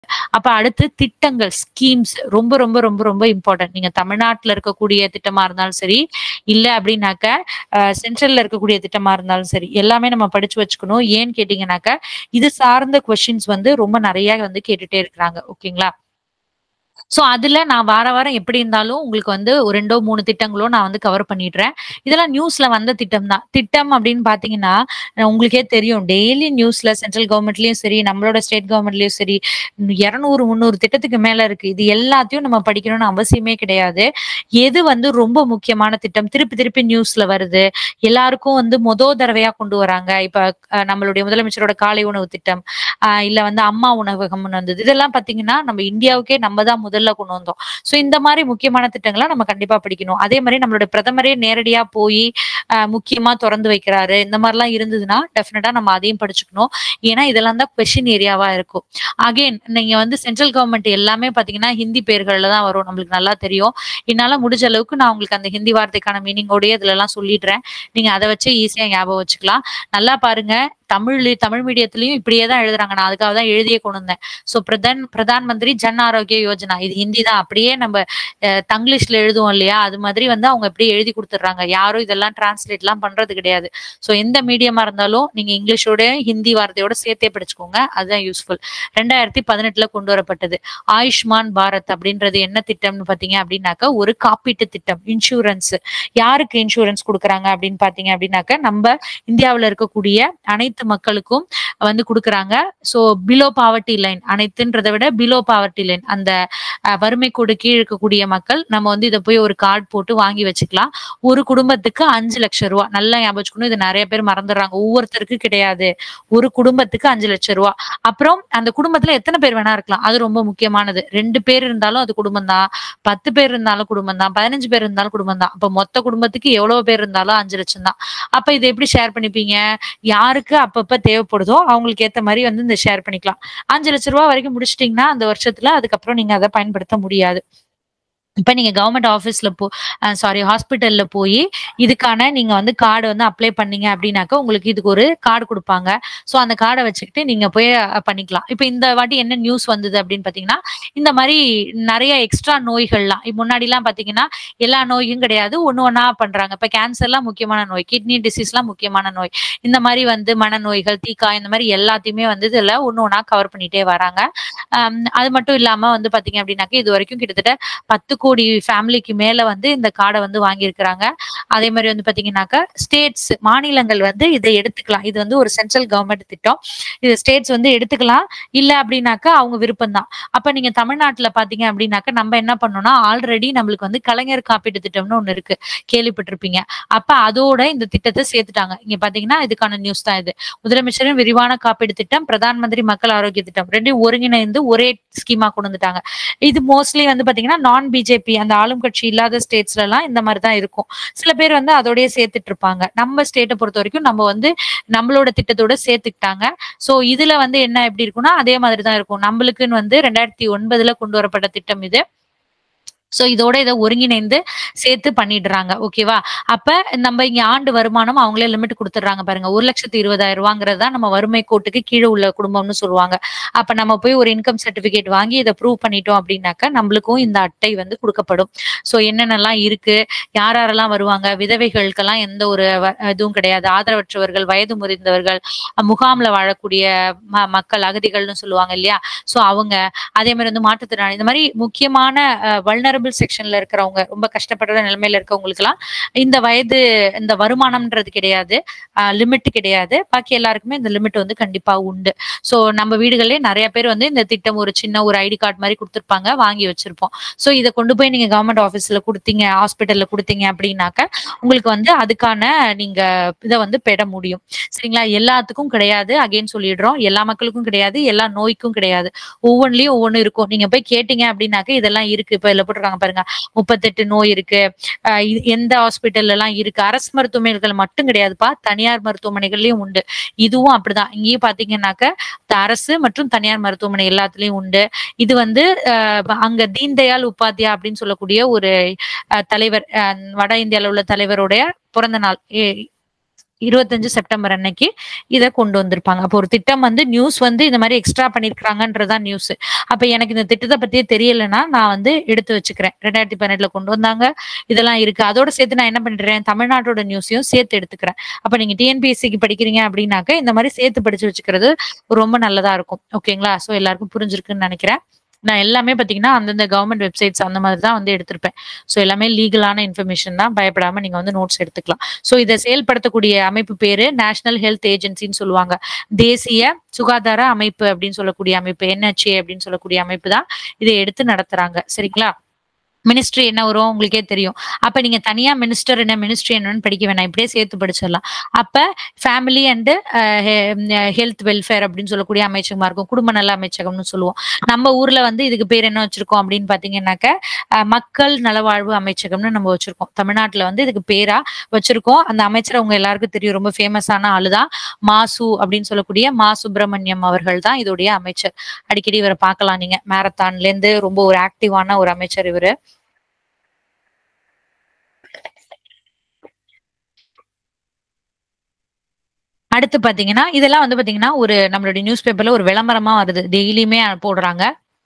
அப்ப அடுத்து திட்டங்கள் ஸ்கீம்ஸ் ரொம்ப ரொம்ப ரொம்ப ரொம்ப இம்பார்ட்டன்ட் நீங்க தமிழ்நாட்டுல இருக்கக்கூடிய திட்டமா இருந்தாலும் சரி இல்ல அப்படின்னாக்க சென்ட்ரல்ல இருக்கக்கூடிய திட்டமா இருந்தாலும் சரி எல்லாமே நம்ம படிச்சு வச்சுக்கணும் ஏன்னு கேட்டீங்கன்னாக்க இது சார்ந்த கொஸ்டின்ஸ் வந்து ரொம்ப நிறைய வந்து கேட்டுட்டே இருக்கிறாங்க ஓகேங்களா சோ அதுல நான் வார வாரம் எப்படி இருந்தாலும் உங்களுக்கு வந்து ஒரு ரெண்டோ மூணு திட்டங்களோ நான் வந்து கவர் பண்ணிடுறேன் இதெல்லாம் நியூஸ்ல வந்த திட்டம் தான் திட்டம் அப்படின்னு பாத்தீங்கன்னா அஹ் உங்களுக்கே தெரியும் டெய்லி நியூஸ்ல சென்ட்ரல் கவர்மெண்ட்லயும் சரி நம்மளோட ஸ்டேட் கவர்மெண்ட்லயும் சரி இருநூறு முந்நூறு திட்டத்துக்கு மேல இருக்கு இது எல்லாத்தையும் நம்ம படிக்கணும்னு அவசியமே கிடையாது எது வந்து ரொம்ப முக்கியமான திட்டம் திருப்பி திருப்பி நியூஸ்ல வருது எல்லாருக்கும் வந்து மொத தடவையா கொண்டு வராங்க இப்ப அஹ், நம்மளுடைய முதலமைச்சரோட காலை உணவு திட்டம் ஆஹ் இல்ல வந்து அம்மா உணவகம் வந்தது இதெல்லாம் பாத்தீங்கன்னா நம்ம இந்தியாவுக்கே நம்ம தான் முதல்ல கொண்டு வந்தோம் சோ இந்த மாதிரி முக்கியமான திட்டங்களை நம்ம கண்டிப்பா படிக்கணும் அதே மாதிரி நம்மளோட பிரதமரே நேரடியா போய் ஆஹ் முக்கியமா திறந்து வைக்கிறாரு இந்த மாதிரிலாம் இருந்ததுன்னா டெஃபினட்டா நம்ம அதையும் படிச்சுக்கணும் ஏன்னா இதெல்லாம் தான் கொஸ்டின் ஏரியாவா இருக்கும் அகைன் நீங்க வந்து சென்ட்ரல் கவர்மெண்ட் எல்லாமே பாத்தீங்கன்னா ஹிந்தி பேர்கள்ல தான் வரும் நம்மளுக்கு நல்லா தெரியும் என்னால முடிஞ்ச அளவுக்கு நான் உங்களுக்கு அந்த ஹிந்தி வார்த்தைக்கான மீனிங்கோடய இதுல எல்லாம் சொல்லிடுறேன் நீங்க அதை வச்சு ஈஸியா ஞாபகம் வச்சுக்கலாம் நல்லா பாருங்க தமிழ் தமிழ் மீடியத்திலயும் இப்படியே தான் எழுதுறாங்க நான் அதுக்காக தான் எழுதியே கொண்டு வந்தேன் சோ பிரதான் பிரதான் மந்திரி ஜன் ஆரோக்கிய யோஜனா இது ஹிந்தி தான் அப்படியே நம்ம அஹ், தங்கிலீஷ்ல எழுதுவோம் இல்லையா அது மாதிரி வந்து அவங்க அப்படியே எழுதி கொடுத்துட்றாங்க யாரும் இதெல்லாம் டிரான்ஸ்லேட் எல்லாம் பண்றது கிடையாது சோ எந்த மீடியமா இருந்தாலும் நீங்க இங்கிலீஷோட ஹிந்தி வார்த்தையோட சேர்த்தே படிச்சுக்கோங்க அதுதான் யூஸ்ஃபுல் ரெண்டாயிரத்தி பதினெட்டுல கொண்டு வரப்பட்டது ஆயுஷ்மான் பாரத் அப்படின்றது என்ன திட்டம்னு பாத்தீங்க அப்படின்னாக்கா ஒரு காப்பீட்டு திட்டம் இன்சூரன்ஸ் யாருக்கு இன்சூரன்ஸ் கொடுக்குறாங்க அப்படின்னு பாத்தீங்க அப்படின்னாக்க நம்ம இந்தியாவுல இருக்கக்கூடிய அனைத்து மக்களுக்கும் வந்து கொடுக்குறாங்க சோ பிலோ பாவர்ட்டி லைன் அனைத்துன்றதை விட பிலோ பாவர்ட்டி லைன் அந்த அஹ், வறுமை கோடு கீழ் இருக்கக்கூடிய மக்கள் நம்ம வந்து இதை போய் ஒரு கார்டு போட்டு வாங்கி வச்சுக்கலாம் ஒரு குடும்பத்துக்கு அஞ்சு லட்சம் ரூபாய் நல்லா ஞாபகம் வச்சுக்கணும் இது நிறைய பேர் மறந்துடுறாங்க ஒவ்வொருத்தருக்கு கிடையாது ஒரு குடும்பத்துக்கு அஞ்சு லட்சம் ரூபாய் அப்புறம் அந்த குடும்பத்துல எத்தனை பேர் வேணா இருக்கலாம் அது ரொம்ப முக்கியமானது ரெண்டு பேர் இருந்தாலும் அது குடும்பம் தான் பத்து பேர் இருந்தாலும் குடும்பம் தான் பதினஞ்சு பேர் இருந்தாலும் குடும்பம் தான் அப்ப மொத்த குடும்பத்துக்கு எவ்வளவு பேர் இருந்தாலும் அஞ்சு லட்சம் தான் அப்ப இதை எப்படி ஷேர் பண்ணிப்பீங்க யாருக்கு அப்பப்ப தேவைப்படுதோ அவங்களுக்கு ஏத்த மாதிரி வந்து இந்த ஷேர் பண்ணிக்கலாம் அஞ்சு லட்ச ரூபாய் வரைக்கும் முடிச்சிட்டீங்கன்னா அந்த வருஷத்துல அதுக்கப்புறம் நீங்க அதை பயன்படுத்த முடியாது இப்ப நீங்க கவர்மெண்ட் ஆபீஸ்ல போ சாரி ஹாஸ்பிட்டல்ல போய் இதுக்கான நீங்க வந்து கார்டு வந்து அப்ளை பண்ணீங்க அப்படின்னாக்கா உங்களுக்கு இதுக்கு ஒரு கார்டு கொடுப்பாங்க சோ அந்த கார்டை வச்சுக்கிட்டு நீங்க போய் அஹ், பண்ணிக்கலாம் இப்ப இந்த வாட்டி என்ன நியூஸ் வந்தது அப்படின்னு பாத்தீங்கன்னா இந்த மாதிரி நிறைய எக்ஸ்ட்ரா நோய்கள்லாம் இப்ப முன்னாடி எல்லாம் பாத்தீங்கன்னா எல்லா நோயும் கிடையாது ஒண்ணு ஒண்ணா பண்றாங்க இப்ப கேன்சர்லாம் முக்கியமான நோய் கிட்னி டிசீஸ்லாம் முக்கியமான நோய் இந்த மாதிரி வந்து மனநோய்கள் தீக்கா இந்த மாதிரி எல்லாத்தையுமே வந்து இதுல ஒண்ணு ஒண்ணா கவர் பண்ணிட்டே வராங்க ஆம், அது மட்டும் இல்லாம வந்து பாத்தீங்க அப்படின்னாக்க இது வரைக்கும் கிட்டத்தட்ட பத்து கோடி ஃபேமிலிக்கு மேல வந்து இந்த கார்டை வந்து வாங்கியிருக்கிறாங்க அதே மாதிரி வந்து பாத்தீங்கன்னாக்க ஸ்டேட்ஸ் மாநிலங்கள் வந்து இதை எடுத்துக்கலாம் இது வந்து ஒரு சென்ட்ரல் கவர்மெண்ட் திட்டம் இது ஸ்டேட்ஸ் வந்து எடுத்துக்கலாம் இல்ல அப்படின்னாக்கா அவங்க விருப்பம் தான் அப்ப நீங்க தமிழ்நாட்டுல பாத்தீங்க அப்படின்னாக்க நம்ம என்ன பண்ணோம்னா ஆல்ரெடி நம்மளுக்கு வந்து கலைஞர் காப்பீட்டு திட்டம்னு ஒண்ணு இருக்கு கேள்விப்பட்டிருப்பீங்க அப்ப அதோட இந்த திட்டத்தை சேர்த்துட்டாங்க இங்க பாத்தீங்கன்னா இதுக்கான நியூஸ் தான் இது முதலமைச்சரின் விரிவான காப்பீடு திட்டம் பிரதான் மந்திரி மக்கள் ஆரோக்கிய திட்டம் ரெண்டையும் ஒருங்கிணைந்து ஒரே ஸ்கீமா கொண்டு வந்துட்டாங்க இது மோஸ்ட்லி வந்து பாத்தீங்கன்னா நான் பிஜேபி அந்த ஆளும் கட்சி இல்லாத ஸ்டேட்ஸ்ல எல்லாம் இந்த மாதிரி தான் இருக்கும் சில பேர் வந்து அதோடய சேர்த்துட்டு இருப்பாங்க நம்ம ஸ்டேட்டை பொறுத்த வரைக்கும் நம்ம வந்து நம்மளோட திட்டத்தோட சேர்த்துக்கிட்டாங்க சோ இதுல வந்து என்ன எப்படி இருக்கும்னா அதே மாதிரி தான் இருக்கும் நம்மளுக்குன்னு வந்து ரெண்டாயிரத்தி ஒன்பதுல கொண்டு வரப்பட்ட திட்டம் இது சோ இதோட இதை ஒருங்கிணைந்து சேர்த்து பண்ணிடுறாங்க ஓகேவா அப்ப நம்ம இங்க ஆண்டு வருமானம் அவங்களே லிமிட் கொடுத்துட்றாங்க பாருங்க ஒரு லட்சத்தி இருபதாயிரம் ரூபாங்கிறது தான் நம்ம வறுமை கோட்டுக்கு கீழே உள்ள குடும்பம்னு சொல்லுவாங்க அப்ப நம்ம போய் ஒரு இன்கம் சர்டிபிகேட் வாங்கி இதை ப்ரூவ் பண்ணிட்டோம் அப்படின்னாக்கா நம்மளுக்கும் இந்த அட்டை வந்து கொடுக்கப்படும் சோ என்னென்னலாம் இருக்கு யார் யாரெல்லாம் வருவாங்க விதவைகளுக்கெல்லாம் எந்த ஒரு வ- இதுவும் கிடையாது ஆதரவற்றவர்கள் வயது முதிர்ந்தவர்கள் அஹ் முகாம்ல வாழக்கூடிய ம- மக்கள் அகதிகள்னு சொல்லுவாங்க இல்லையா சோ அவங்க அதே மாதிரி வந்து மாற்றுத்திறனாளி இந்த மாதிரி முக்கியமான வல்னரபிள் செக்ஷன்ல இருக்கிறவங்க ரொம்ப கஷ்டப்படுற நிலைமையில இருக்கவங்களுக்கு எல்லாம் இந்த வயது இந்த வருமானம்ன்றது கிடையாது லிமிட் கிடையாது பாக்கி எல்லாருக்குமே இந்த லிமிட் வந்து கண்டிப்பா உண்டு சோ நம்ம வீடுகளே நிறைய பேர் வந்து இந்த திட்டம் ஒரு சின்ன ஒரு ஐடி கார்டு மாதிரி கொடுத்துருப்பாங்க வாங்கி வச்சிருப்போம் சோ இதை கொண்டு போய் நீங்க கவர்மெண்ட் ஆபீஸ்ல கொடுத்தீங்க ஹாஸ்பிட்டல்ல கொடுத்தீங்க அப்படின்னாக்க உங்களுக்கு வந்து அதுக்கான நீங்க இதை வந்து பெற முடியும் சரிங்களா எல்லாத்துக்கும் கிடையாது அகைன் சொல்லிடுறோம் எல்லா மக்களுக்கும் கிடையாது எல்லா நோய்க்கும் கிடையாது ஒவ்வொன்றிலயும் ஒவ்வொன்னு இருக்கும் நீங்க போய் கேட்டீங்க அப்படின்னாக்க இதெல்லாம் இருக்கு இப்ப இதுல போட்டிருக்காங்க பாருங்க முப்பத்தெட்டு நோய் இருக்கு ஆஹ் இது எந்த ஹாஸ்பிட்டல்ல எல்லாம் இருக்கு அரசு மருத்துவமனைகள் மட்டும் கிடையாதுப்பா தனியார் மருத்துவமனைகள்லயும் உண்டு இதுவும் அப்படிதான் இங்கேயும் பாத்தீங்கன்னாக்க த- அரசு மற்றும் தனியார் மருத்துவமனை எல்லாத்துலயும் உண்டு இது வந்து ஆஹ் அங்க தீன் தயாள் உபாத்யா அப்படின்னு சொல்லக்கூடிய ஒரு ஆஹ் தலைவர் ஆஹ் வட இந்தியால உள்ள தலைவருடைய பிறந்த நாள் ஏ- இருபத்தஞ்சு செப்டம்பர் அன்னைக்கு இதை கொண்டு வந்திருப்பாங்க அப்போ ஒரு திட்டம் வந்து நியூஸ் வந்து இந்த மாதிரி எக்ஸ்ட்ரா பண்ணிருக்காங்கன்றதான் நியூஸ் அப்ப எனக்கு இந்த திட்டத்தை பத்தியே தெரியலன்னா நான் வந்து எடுத்து வச்சுக்கிறேன் ரெண்டாயிரத்தி பதினெட்டுல கொண்டு வந்தாங்க இதெல்லாம் இருக்கு அதோட சேர்த்து நான் என்ன பண்றேன் தமிழ்நாட்டோட நியூஸையும் சேர்த்து எடுத்துக்கிறேன் அப்ப நீங்க டிஎன்பிஎஸ்சிக்கு படிக்கிறீங்க அப்படின்னாக்க இந்த மாதிரி சேர்த்து படிச்சு வச்சுக்கிறது ரொம்ப நல்லதா இருக்கும் ஓகேங்களா சோ எல்லாருக்கும் புரிஞ்சிருக்குன்னு நினைக்கிறேன் நான் எல்லாமே பாத்தீங்கன்னா அந்தந்த கவர்மெண்ட் வெப்சைட்ஸ் அந்த மாதிரி தான் வந்து எடுத்திருப்பேன் ஸோ எல்லாமே லீகலான இன்ஃபர்மேஷன் தான் பயப்படாம நீங்க வந்து நோட்ஸ் எடுத்துக்கலாம் ஸோ இதை செயல்படுத்தக்கூடிய அமைப்பு பேரு நேஷனல் ஹெல்த் ஏஜென்சின்னு சொல்லுவாங்க தேசிய சுகாதார அமைப்பு அப்படின்னு சொல்லக்கூடிய அமைப்பு என்ஹெச்ஏ அப்படின்னு சொல்லக்கூடிய அமைப்பு தான் இதை எடுத்து நடத்துறாங்க சரிங்களா மினிஸ்ட்ரி என்ன வரும் உங்களுக்கே தெரியும் அப்ப நீங்க தனியா மினிஸ்டர் என்ன மினிஸ்ட்ரி என்னன்னு படிக்க வேணாம் இப்படியே சேர்த்து படிச்சிடலாம் அப்ப ஃபேமிலி அண்ட் ஹெல்த் வெல்ஃபேர் அப்படின்னு சொல்லக்கூடிய அமைச்சகமா இருக்கும் குடும்ப நல அமைச்சகம்னு சொல்லுவோம் நம்ம ஊர்ல வந்து இதுக்கு பேர் என்ன வச்சிருக்கோம் அப்படின்னு பாத்தீங்கன்னாக்க அஹ், மக்கள் நலவாழ்வு அமைச்சகம்னு நம்ம வச்சிருக்கோம் தமிழ்நாட்டுல வந்து இதுக்கு பேரா வச்சிருக்கோம் அந்த அமைச்சர் உங்க எல்லாருக்கும் தெரியும் ரொம்ப ஃபேமஸான ஆளுதான் மாசு அப்படின்னு சொல்லக்கூடிய மா சுப்பிரமணியம் அவர்கள் தான் இதோடைய அமைச்சர் அடிக்கடி இவரை பார்க்கலாம் நீங்க மேரத்தான்ல இருந்து ரொம்ப ஒரு ஆக்டிவான ஒரு அமைச்சர் இவரு அடுத்து பாத்தீங்கன்னா இதெல்லாம் வந்து பாத்தீங்கன்னா ஒரு நம்மளுடைய நியூஸ் பேப்பர்ல ஒரு விளம்பரமா வருது டெய்லியுமே போடுறாங்க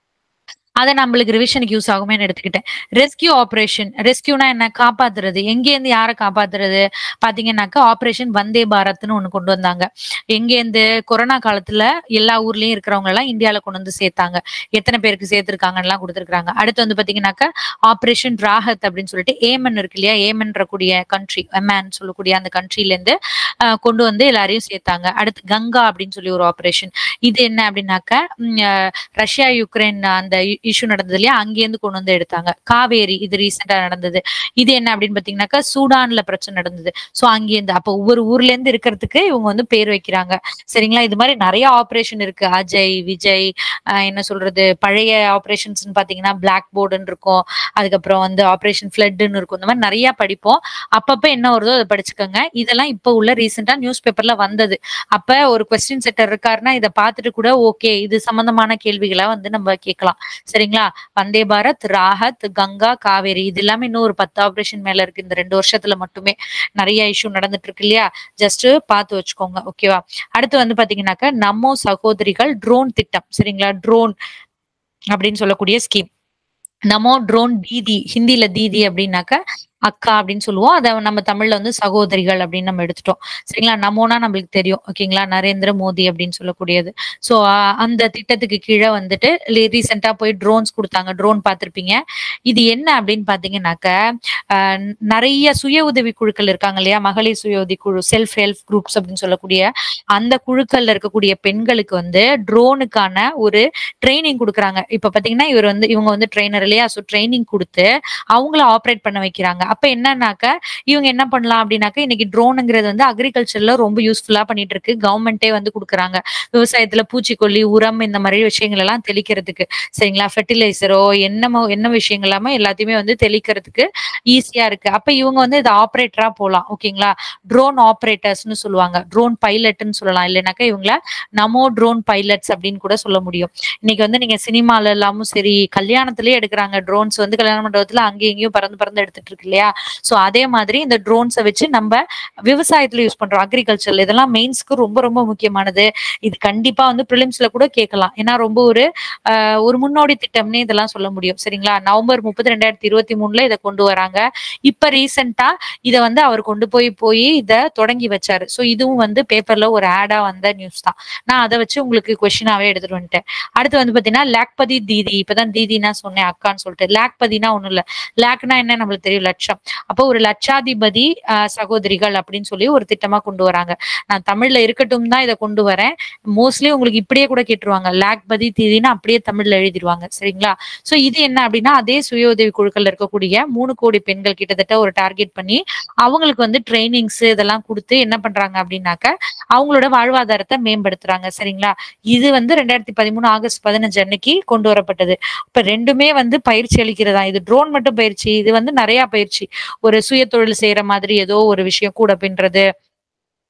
அதை நம்மளுக்கு ரிவிஷனுக்கு யூஸ் ஆகுமேன்னு எடுத்துக்கிட்டேன் ரெஸ்கியூ ஆபரேஷன் ரெஸ்கியூனா என்ன காப்பாத்துறது எங்கேருந்து யாரை காப்பாத்துறது பாத்தீங்கன்னாக்கா ஆபரேஷன் வந்தே பாரத்னு ஒண்ணு கொண்டு வந்தாங்க எங்கேருந்து கொரோனா காலத்துல எல்லா ஊர்லயும் இருக்கிறவங்க எல்லாம் இந்தியால கொண்டு வந்து சேர்த்தாங்க எத்தனை பேருக்கு சேர்த்திருக்காங்கன்னு கொடுத்துருக்காங்க அடுத்து வந்து பாத்தீங்கன்னாக்கா ஆபரேஷன் ராஹத் அப்படின்னு சொல்லிட்டு ஏமன் இருக்கு இல்லையா ஏமன்ற கூடிய கண்ட்ரி எமேன் சொல்லக்கூடிய அந்த கண்ட்ரில இருந்து அஹ், கொண்டு வந்து எல்லாரையும் சேர்த்தாங்க அடுத்து கங்கா அப்படின்னு சொல்லி ஒரு ஆபரேஷன் இது என்ன அப்படின்னாக்கா உம், அஹ், ரஷ்யா யுக்ரைன் அந்த இஷ்யூ நடந்தது இல்லையா அங்கேருந்து கொண்டு வந்து எடுத்தாங்க காவேரி இது ரீசெண்டா நடந்தது இது என்ன அப்படின்னு பாத்தீங்கன்னாக்கா சூடான்ல பிரச்சனை நடந்தது சோ அங்கேருந்து அப்ப ஒவ்வொரு ஊர்ல இருந்து இருக்கிறதுக்கு இவங்க வந்து பேர் வைக்கிறாங்க சரிங்களா இது மாதிரி நிறைய ஆபரேஷன் இருக்கு அஜய் விஜய் ஆஹ் என்ன சொல்றது பழைய ஆபரேஷன்ஸ் பாத்தீங்கன்னா பிளாக் போர்டுன்னு இருக்கும் அதுக்கப்புறம் வந்து ஆபரேஷன் ஃபிளட்னு இருக்கும் இந்த மாதிரி நிறைய படிப்போம் அப்பப்ப என்ன வருதோ அதை படிச்சுக்கோங்க இதெல்லாம் இப்ப உள்ள ரீசெண்டா நியூஸ் பேப்பர்ல வந்தது அப்ப ஒரு கொஸ்டின் செட்டர் இருக்காருன்னா இதை பார்த்துட்டு கூட ஓகே இது சம்பந்தமான கேள்விகளை வந்து நம்ம கேட்கலாம் சரிங்களா வந்தே பாரத் ராஹத் கங்கா காவேரி இது எல்லாமே இன்னும் ஒரு பத்து ஆபரேஷன் மேல இருக்கு இந்த ரெண்டு வருஷத்துல மட்டுமே நிறைய இஷ்யூ நடந்துட்டு இருக்கு இல்லையா ஜஸ்ட் பார்த்து வச்சுக்கோங்க ஓகேவா அடுத்து வந்து பாத்தீங்கன்னாக்கா நம்மோ சகோதரிகள் ட்ரோன் திட்டம் சரிங்களா ட்ரோன் அப்படின்னு சொல்லக்கூடிய ஸ்கீம் நமோ ட்ரோன் தீதி ஹிந்தில தீதி அப்படின்னாக்க அக்கா அப்படின்னு சொல்லுவோம் அதை நம்ம தமிழ்ல வந்து சகோதரிகள் அப்படின்னு நம்ம எடுத்துட்டோம் சரிங்களா நமோனா நம்மளுக்கு தெரியும் ஓகேங்களா நரேந்திர மோடி அப்படின்னு சொல்லக்கூடியது சோ அந்த திட்டத்துக்கு கீழே வந்துட்டு ரீசெண்டா போய் ட்ரோன்ஸ் கொடுத்தாங்க ட்ரோன் பார்த்திருப்பீங்க இது என்ன அப்படின்னு பாத்தீங்கன்னாக்க ஆஹ் நிறைய சுய உதவி குழுக்கள் இருக்காங்க இல்லையா மகளிர் சுய உதவி குழு செல்ஃப் ஹெல்ப் குரூப்ஸ் அப்படின்னு சொல்லக்கூடிய அந்த குழுக்கள்ல இருக்கக்கூடிய பெண்களுக்கு வந்து ட்ரோனுக்கான ஒரு ட்ரைனிங் கொடுக்குறாங்க இப்ப பாத்தீங்கன்னா இவர் வந்து இவங்க வந்து ட்ரெயினர் இல்லையா ஸோ ட்ரைனிங் கொடுத்து அவங்கள ஆப்ரேட் பண்ண வைக்கிறாங்க அப்ப என்னன்னாக்க இவங்க என்ன பண்ணலாம் அப்படின்னாக்க இன்னைக்கு ட்ரோனுங்கிறது வந்து அக்ரிகல்ச்சர்ல ரொம்ப யூஸ்ஃபுல்லா பண்ணிட்டு இருக்கு கவர்மெண்டே வந்து கொடுக்குறாங்க விவசாயத்துல பூச்சிக்கொல்லி உரம் இந்த மாதிரி விஷயங்கள் எல்லாம் தெளிக்கிறதுக்கு சரிங்களா ஃபெர்டிலைசரோ என்னமோ என்ன விஷயங்கள் எல்லாமே எல்லாத்தையுமே வந்து தெளிக்கிறதுக்கு ஈஸியா இருக்கு அப்ப இவங்க வந்து இது ஆப்ரேட்டரா போலாம் ஓகேங்களா ட்ரோன் ஆப்ரேட்டர்ஸ்னு சொல்லுவாங்க ட்ரோன் பைலட்னு சொல்லலாம் இல்லைனாக்கா இவங்கள நமோ ட்ரோன் பைலட்ஸ் அப்படின்னு கூட சொல்ல முடியும் இன்னைக்கு வந்து நீங்க சினிமால எல்லாமும் சரி கல்யாணத்திலேயே எடுக்கிறாங்க ட்ரோன்ஸ் வந்து கல்யாண மண்டபத்துல அங்கேயும் இங்கேயும் பறந்து பறந்து எடுத்துட்டு இருக்கு இல்லையா சோ அதே மாதிரி இந்த ட்ரோன்ஸை வச்சு நம்ம விவசாயத்துல யூஸ் பண்றோம் அக்ரிகல்ச்சர்ல இதெல்லாம் மெயின்ஸ்க்கு ரொம்ப ரொம்ப முக்கியமானது இது கண்டிப்பா வந்து ப்ரிலிம்ஸ்ல கூட கேட்கலாம் ஏன்னா ரொம்ப ஒரு ஆஹ், ஒரு முன்னோடி திட்டம்னே இதெல்லாம் சொல்ல முடியும் சரிங்களா நவம்பர் முப்பது ரெண்டாயிரத்தி இருபத்தி மூணுல இதை கொண்டு வராங்க இப்ப ரீசெண்டா இதை வந்து அவர் கொண்டு போய் போய் இதை தொடங்கி வச்சாரு சோ இதுவும் வந்து பேப்பர்ல ஒரு ஆடா வந்த நியூஸ் தான் நான் அதை வச்சு உங்களுக்கு கொஸ்டினாவே எடுத்துட்டு வந்துட்டேன் அடுத்து வந்து பாத்தீங்கன்னா லேக்பதி தீதி இப்பதான் தீதினா சொன்னேன் அக்கான்னு சொல்லிட்டு லேக்பதினா ஒண்ணும் இல்ல லேக்னா என்ன நம்மளுக்கு தெரியும் லட்சம் அப்போ ஒரு லட்சாதிபதி ஆஹ், சகோதரிகள் அப்படின்னு சொல்லி ஒரு திட்டமா கொண்டு வராங்க நான் தமிழ்ல இருக்கட்டும் தான் இதை கொண்டு வரேன் மோஸ்ட்லி உங்களுக்கு இப்படியே கூட கேட்டுருவாங்க லேக்பதி தீதினா அப்படியே தமிழ்ல எழுதிருவாங்க சரிங்களா சோ இது என்ன அப்படின்னா அதே சுய உதவி குழுக்கள்ல இருக்கக்கூடிய மூணு கோடி பெண்கள் கிட்டத்தட்ட ஒரு டார்கெட் பண்ணி அவங்களுக்கு வந்து ட்ரைனிங்ஸ் இதெல்லாம் கொடுத்து என்ன பண்றாங்க அப்படின்னாக்க அவங்களோட வாழ்வாதாரத்தை மேம்படுத்துறாங்க சரிங்களா இது வந்து ரெண்டாயிரத்தி பதிமூணு ஆகஸ்ட் பதினஞ்சு அன்னைக்கு கொண்டு வரப்பட்டது இப்ப ரெண்டுமே வந்து பயிற்சி அளிக்கிறதா இது ட்ரோன் மட்டும் பயிற்சி இது வந்து நிறைய பயிற்சி ஒரு சுய தொழில் செய்யற மாதிரி ஏதோ ஒரு விஷயம் கூட பின்றது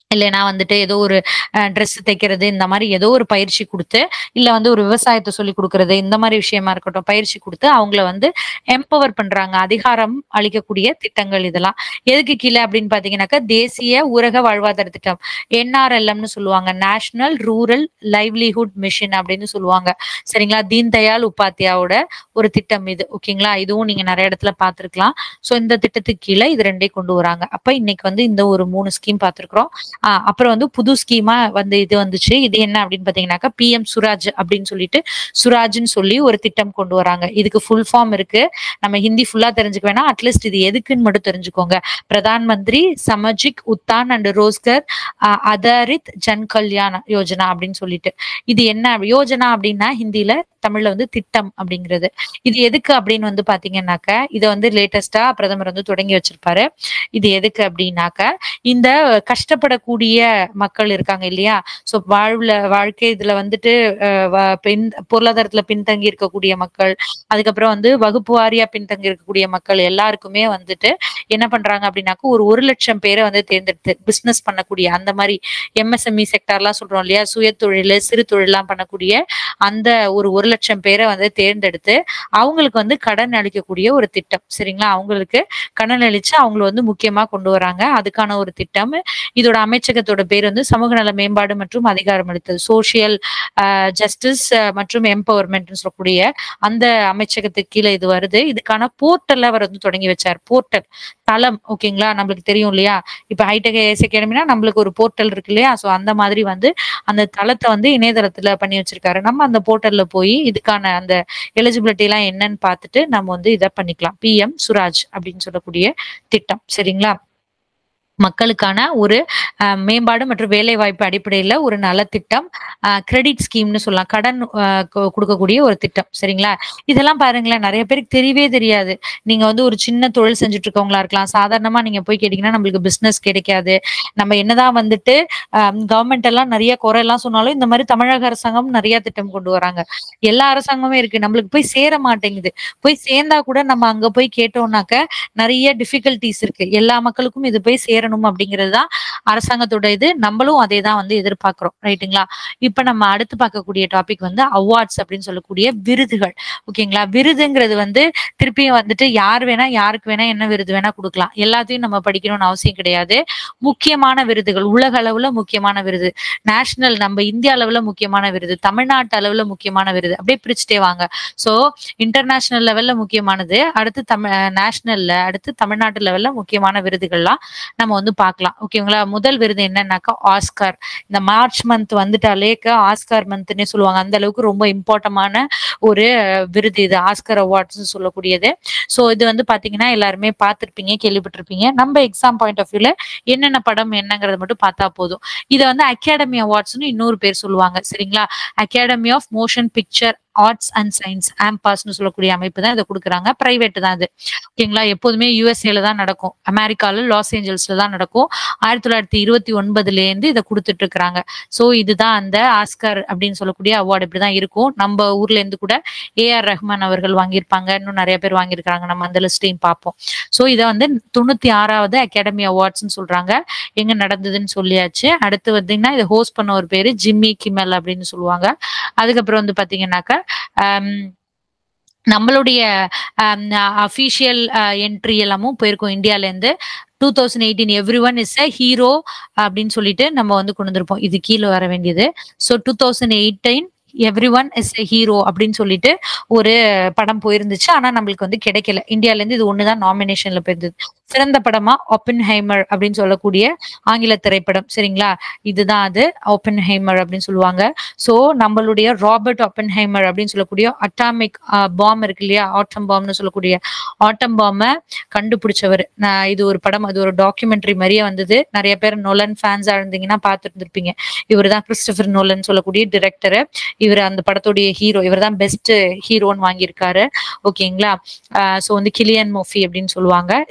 இல்லைன்னா வந்துட்டு ஏதோ ஒரு ட்ரெஸ் தைக்கிறது இந்த மாதிரி ஏதோ ஒரு பயிற்சி கொடுத்து இல்ல வந்து ஒரு விவசாயத்தை சொல்லி கொடுக்கறது இந்த மாதிரி விஷயமா இருக்கட்டும் பயிற்சி கொடுத்து அவங்கள வந்து எம்பவர் பண்றாங்க அதிகாரம் அளிக்கக்கூடிய திட்டங்கள் இதெல்லாம் எதுக்கு கீழே அப்படின்னு பாத்தீங்கன்னாக்கா தேசிய ஊரக வாழ்வாதார திட்டம் என்ஆர்எல்எம்னு சொல்லுவாங்க நேஷனல் ரூரல் லைவ்லிஹுட் மிஷன் அப்படின்னு சொல்லுவாங்க சரிங்களா தீன் தயாள் உபாத்யாவோட ஒரு திட்டம் இது ஓகேங்களா இதுவும் நீங்க நிறைய இடத்துல பார்த்திருக்கலாம் சோ இந்த திட்டத்துக்கு கீழே இது ரெண்டையும் கொண்டு வராங்க அப்ப இன்னைக்கு வந்து இந்த ஒரு மூணு ஸ்கீம் பார்த்திருக்கிறோம் ஆஹ் அப்புறம் வந்து புது ஸ்கீமா வந்து இது வந்துச்சு இது என்ன அப்படின்னு பாத்தீங்கன்னாக்கா பிஎம் சுராஜ் அப்படின்னு சொல்லிட்டு சுராஜ்னு சொல்லி ஒரு திட்டம் கொண்டு வராங்க இதுக்கு ஃபுல் ஃபார்ம் இருக்கு நம்ம ஹிந்தி ஃபுல்லா தெரிஞ்சுக்க வேணாம் அட்லீஸ்ட் இது எதுக்குன்னு மட்டும் தெரிஞ்சுக்கோங்க பிரதான் மந்திரி சமஜிக் உத்தான் அண்ட் ரோஸ்கர் ஆஹ் ஆதாரித் ஜன் கல்யாண யோஜனா அப்படின்னு சொல்லிட்டு இது என்ன யோஜனா அப்படின்னா ஹிந்தில தமிழ்ல வந்து திட்டம் அப்படிங்கிறது இது எதுக்கு அப்படின்னு வந்து பாத்தீங்கன்னாக்க இதை வந்து லேட்டஸ்டா பிரதமர் வந்து தொடங்கி வச்சிருப்பாரு இது எதுக்கு அப்படின்னாக்க இந்த கஷ்டப்படக்கூடிய மக்கள் இருக்காங்க இல்லையா சோ வாழ்வுல வாழ்க்கை இதுல வந்துட்டு அஹ், வ- பின் பொருளாதாரத்துல பின்தங்கி இருக்கக்கூடிய மக்கள் அதுக்கப்புறம் வந்து வகுப்பு வாரியா பின்தங்கி இருக்கக்கூடிய மக்கள் எல்லாருக்குமே வந்துட்டு என்ன பண்றாங்க அப்படின்னாக்க ஒரு ஒரு லட்சம் பேரை வந்து தேர்ந்தெடுத்து பிசினஸ் பண்ணக்கூடிய அந்த மாதிரி எம்எஸ்எம்இ செக்டார்லாம் சொல்றோம் இல்லையா சுய தொழில் சிறு தொழிலாம் பண்ணக்கூடிய அந்த ஒரு ஒரு லட்சம் பேரை வந்து தேர்ந்தெடுத்து அவங்களுக்கு வந்து கடன் அளிக்கக்கூடிய ஒரு திட்டம் சரிங்களா அவங்களுக்கு கடன் அளிச்சு அவங்கள வந்து முக்கியமா கொண்டு வராங்க அதுக்கான ஒரு திட்டம் இதோட அமைச்சகத்தோட பேர் வந்து சமூக நல மேம்பாடு மற்றும் அதிகாரம் அளித்தல் சோசியல் ஜஸ்டிஸ் மற்றும் எம்பவர்மெண்ட் சொல்லக்கூடிய அந்த அமைச்சகத்துக்கு கீழே இது வருது இதுக்கான போர்ட்டல் அவர் வந்து தொடங்கி வச்சார் போர்ட்டல் தளம் ஓகேங்களா நம்மளுக்கு தெரியும் இல்லையா இப்ப ஹைடெக் ஏஎஸ் அகாடமினா நம்மளுக்கு ஒரு போர்ட்டல் இருக்கு இல்லையா சோ அந்த மாதிரி வந்து அந்த தளத்தை வந்து இணையதளத்துல பண்ணி வச்சிருக்காரு நம்ம அந்த போர்ட்டல்ல போய் இதுக்கான அந்த எலிஜிபிலிட்டி எல்லாம் என்னன்னு பார்த்துட்டு நம்ம வந்து இதை பண்ணிக்கலாம் பிஎம் சுராஜ் அப்படின்னு சொல்லக்கூடிய திட்டம் சரிங்களா மக்களுக்கான ஒரு அஹ், மேம்பாடு மற்றும் வேலை வாய்ப்பு அடிப்படையில ஒரு நலத்திட்டம் கிரெடிட் ஸ்கீம்னு சொல்லலாம் கடன் அஹ், கொ- கொடுக்கக்கூடிய ஒரு திட்டம் சரிங்களா இதெல்லாம் பாருங்களேன் நிறைய பேருக்கு தெரியவே தெரியாது நீங்க வந்து ஒரு சின்ன தொழில் செஞ்சுட்டு இருக்கவங்களா இருக்கலாம் சாதாரணமா நீங்க போய் கேட்டீங்கன்னா நம்மளுக்கு பிசினஸ் கிடைக்காது நம்ம என்னதான் வந்துட்டு கவர்மெண்ட் எல்லாம் நிறைய குறை எல்லாம் சொன்னாலும் இந்த மாதிரி தமிழக அரசாங்கம் நிறைய திட்டம் கொண்டு வராங்க எல்லா அரசாங்கமுமே இருக்கு நம்மளுக்கு போய் சேர மாட்டேங்குது போய் சேர்ந்தா கூட நம்ம அங்க போய் கேட்டோம்னாக்க நிறைய டிஃபிகல்டிஸ் இருக்கு எல்லா மக்களுக்கும் இது போய் சேரணும் அப்படிங்கிறது தான் அரசாங்கத்தோட இது நம்மளும் அதே தான் வந்து எதிர்பார்க்கிறோம் ரைட்டுங்களா இப்ப நம்ம அடுத்து பார்க்கக்கூடிய டாபிக் வந்து அவார்ட்ஸ் அப்படின்னு சொல்லக்கூடிய விருதுகள் ஓகேங்களா விருதுங்கிறது வந்து திருப்பியும் வந்துட்டு யார் வேணா யாருக்கு வேணா என்ன விருது வேணா கொடுக்கலாம் எல்லாத்தையும் நம்ம படிக்கணும்னு அவசியம் கிடையாது முக்கியமான விருதுகள் உலக அளவுல முக்கியமான விருது நேஷனல் நம்ம இந்திய அளவுல முக்கியமான விருது தமிழ்நாட்டு அளவுல முக்கியமான விருது அப்படியே பிரிச்சுட்டே வாங்க சோ இன்டர்நேஷனல் லெவல்ல முக்கியமானது அடுத்து தமிழ் நேஷனல்ல அடுத்து தமிழ்நாட்டு லெவல்ல முக்கியமான விருதுகள்லாம் நம்ம வந்து பார்க்கலாம் ஓகேங்களா முதல் விருது என்னன்னாக்கா ஆஸ்கார் இந்த மார்ச் மந்த் வந்துட்டாலேக்க ஆஸ்கார் மந்த்னே சொல்லுவாங்க அந்த அளவுக்கு ரொம்ப இம்பார்ட்டமான ஒரு விருது இது ஆஸ்கர் அவார்ட்ஸ் சொல்லக்கூடியது சோ இது வந்து பாத்தீங்கன்னா எல்லாருமே பார்த்திருப்பீங்க கேள்விப்பட்டிருப்பீங்க நம்ம எக்ஸாம் பாயிண்ட் ஆஃப் வியூல என்னென்ன படம் என்னங்கறத மட்டும் பார்த்தா போதும் இதை வந்து அகாடமி அவார்ட்ஸ்னு இன்னொரு பேர் சொல்லுவாங்க சரிங்களா academy of motion picture arts and science ஆம்பாஸ்னு சொல்லக்கூடிய அமைப்பு தான் இதை கொடுக்குறாங்க பிரைவேட் தான் இது ஓகேங்களா எப்போதுமே யூஎஸ்ஏல தான் நடக்கும் அமெரிக்கால லாஸ் ஏஞ்சல்ஸ்ல தான் நடக்கும் ஆயிரத்தி தொள்ளாயிரத்தி இருபத்தி ஒன்பதுல இருந்து இதை கொடுத்துட்டு இருக்கிறாங்க சோ இதுதான் அந்த ஆஸ்கர் அப்படின்னு சொல்லக்கூடிய அவார்டு இப்படிதான் இருக்கும் நம்ம ஊர்ல இருந்து கூட ஏஆர் ரஹ்மான் அவர்கள் வாங்கியிருப்பாங்க இன்னும் நிறைய பேர் வாங்கியிருக்காங்க நம்ம அந்த லிஸ்டையும் பார்ப்போம் சோ இதை வந்து தொண்ணூத்தி ஆறாவது அகாடமி அவார்ட்ஸ்னு சொல்றாங்க எங்க நடந்ததுன்னு சொல்லியாச்சு அடுத்து வந்தீங்கன்னா இதை ஹோஸ்ட் பண்ண ஒரு பேரு ஜிம்மி கிமெல் அப்படின்னு சொல்லுவாங்க அதுக்கப்புறம் வந்து பாத்தீங்கன்னாக்கா ஆம், நம்மளுடைய அஃபீஷியல் என்ட்ரி எல்லாமும் போயிருக்கோம் இந்தியால இருந்து two thousand eighteen every one is a hero அப்படின்னு சொல்லிட்டு நம்ம வந்து கொண்டு வந்திருப்போம் இது கீழே வர வேண்டியது so two thousand eighteen every one is a hero அப்படின்னு சொல்லிட்டு ஒரு படம் போயிருந்துச்சு ஆனா நம்மளுக்கு வந்து கிடைக்கல இந்தியால இருந்து இது ஒண்ணுதான் நாமினேஷன்ல போயிருந்தது சிறந்த படமா ஒப்பன் ஹைமர் அப்படின்னு சொல்லக்கூடிய ஆங்கில திரைப்படம் சரிங்களா இதுதான் அது ஓப்பன் ஹைமர் அப்படின்னு சொல்லுவாங்க சோ நம்மளுடைய ராபர்ட் ஒப்பன் ஹைமர் அப்படின்னு சொல்லக்கூடிய அட்டாமிக் பாம் இருக்கு இல்லையா ஆட்டம் பாம்னு சொல்லக்கூடிய ஆட்டம் பாம்பை கண்டுபிடிச்சவர் நான் இது ஒரு படம் அது ஒரு டாக்குமெண்ட்ரி மாதிரியே வந்தது நிறைய பேர் நோலன் ஃபேன்ஸா இருந்தீங்கன்னா பார்த்துட்டு இருந்திருப்பீங்க இவர் தான் கிறிஸ்டபர் நோலன் சொல்லக்கூடிய டிரெக்டர் இவர் அந்த படத்துடைய ஹீரோ இவர் தான் பெஸ்ட் ஹீரோன்னு வாங்கியிருக்காரு ஓகேங்களா சோ வந்து கிலியன் மோஃபி அப்படின்னு சொல்லுவாங்க ஸோ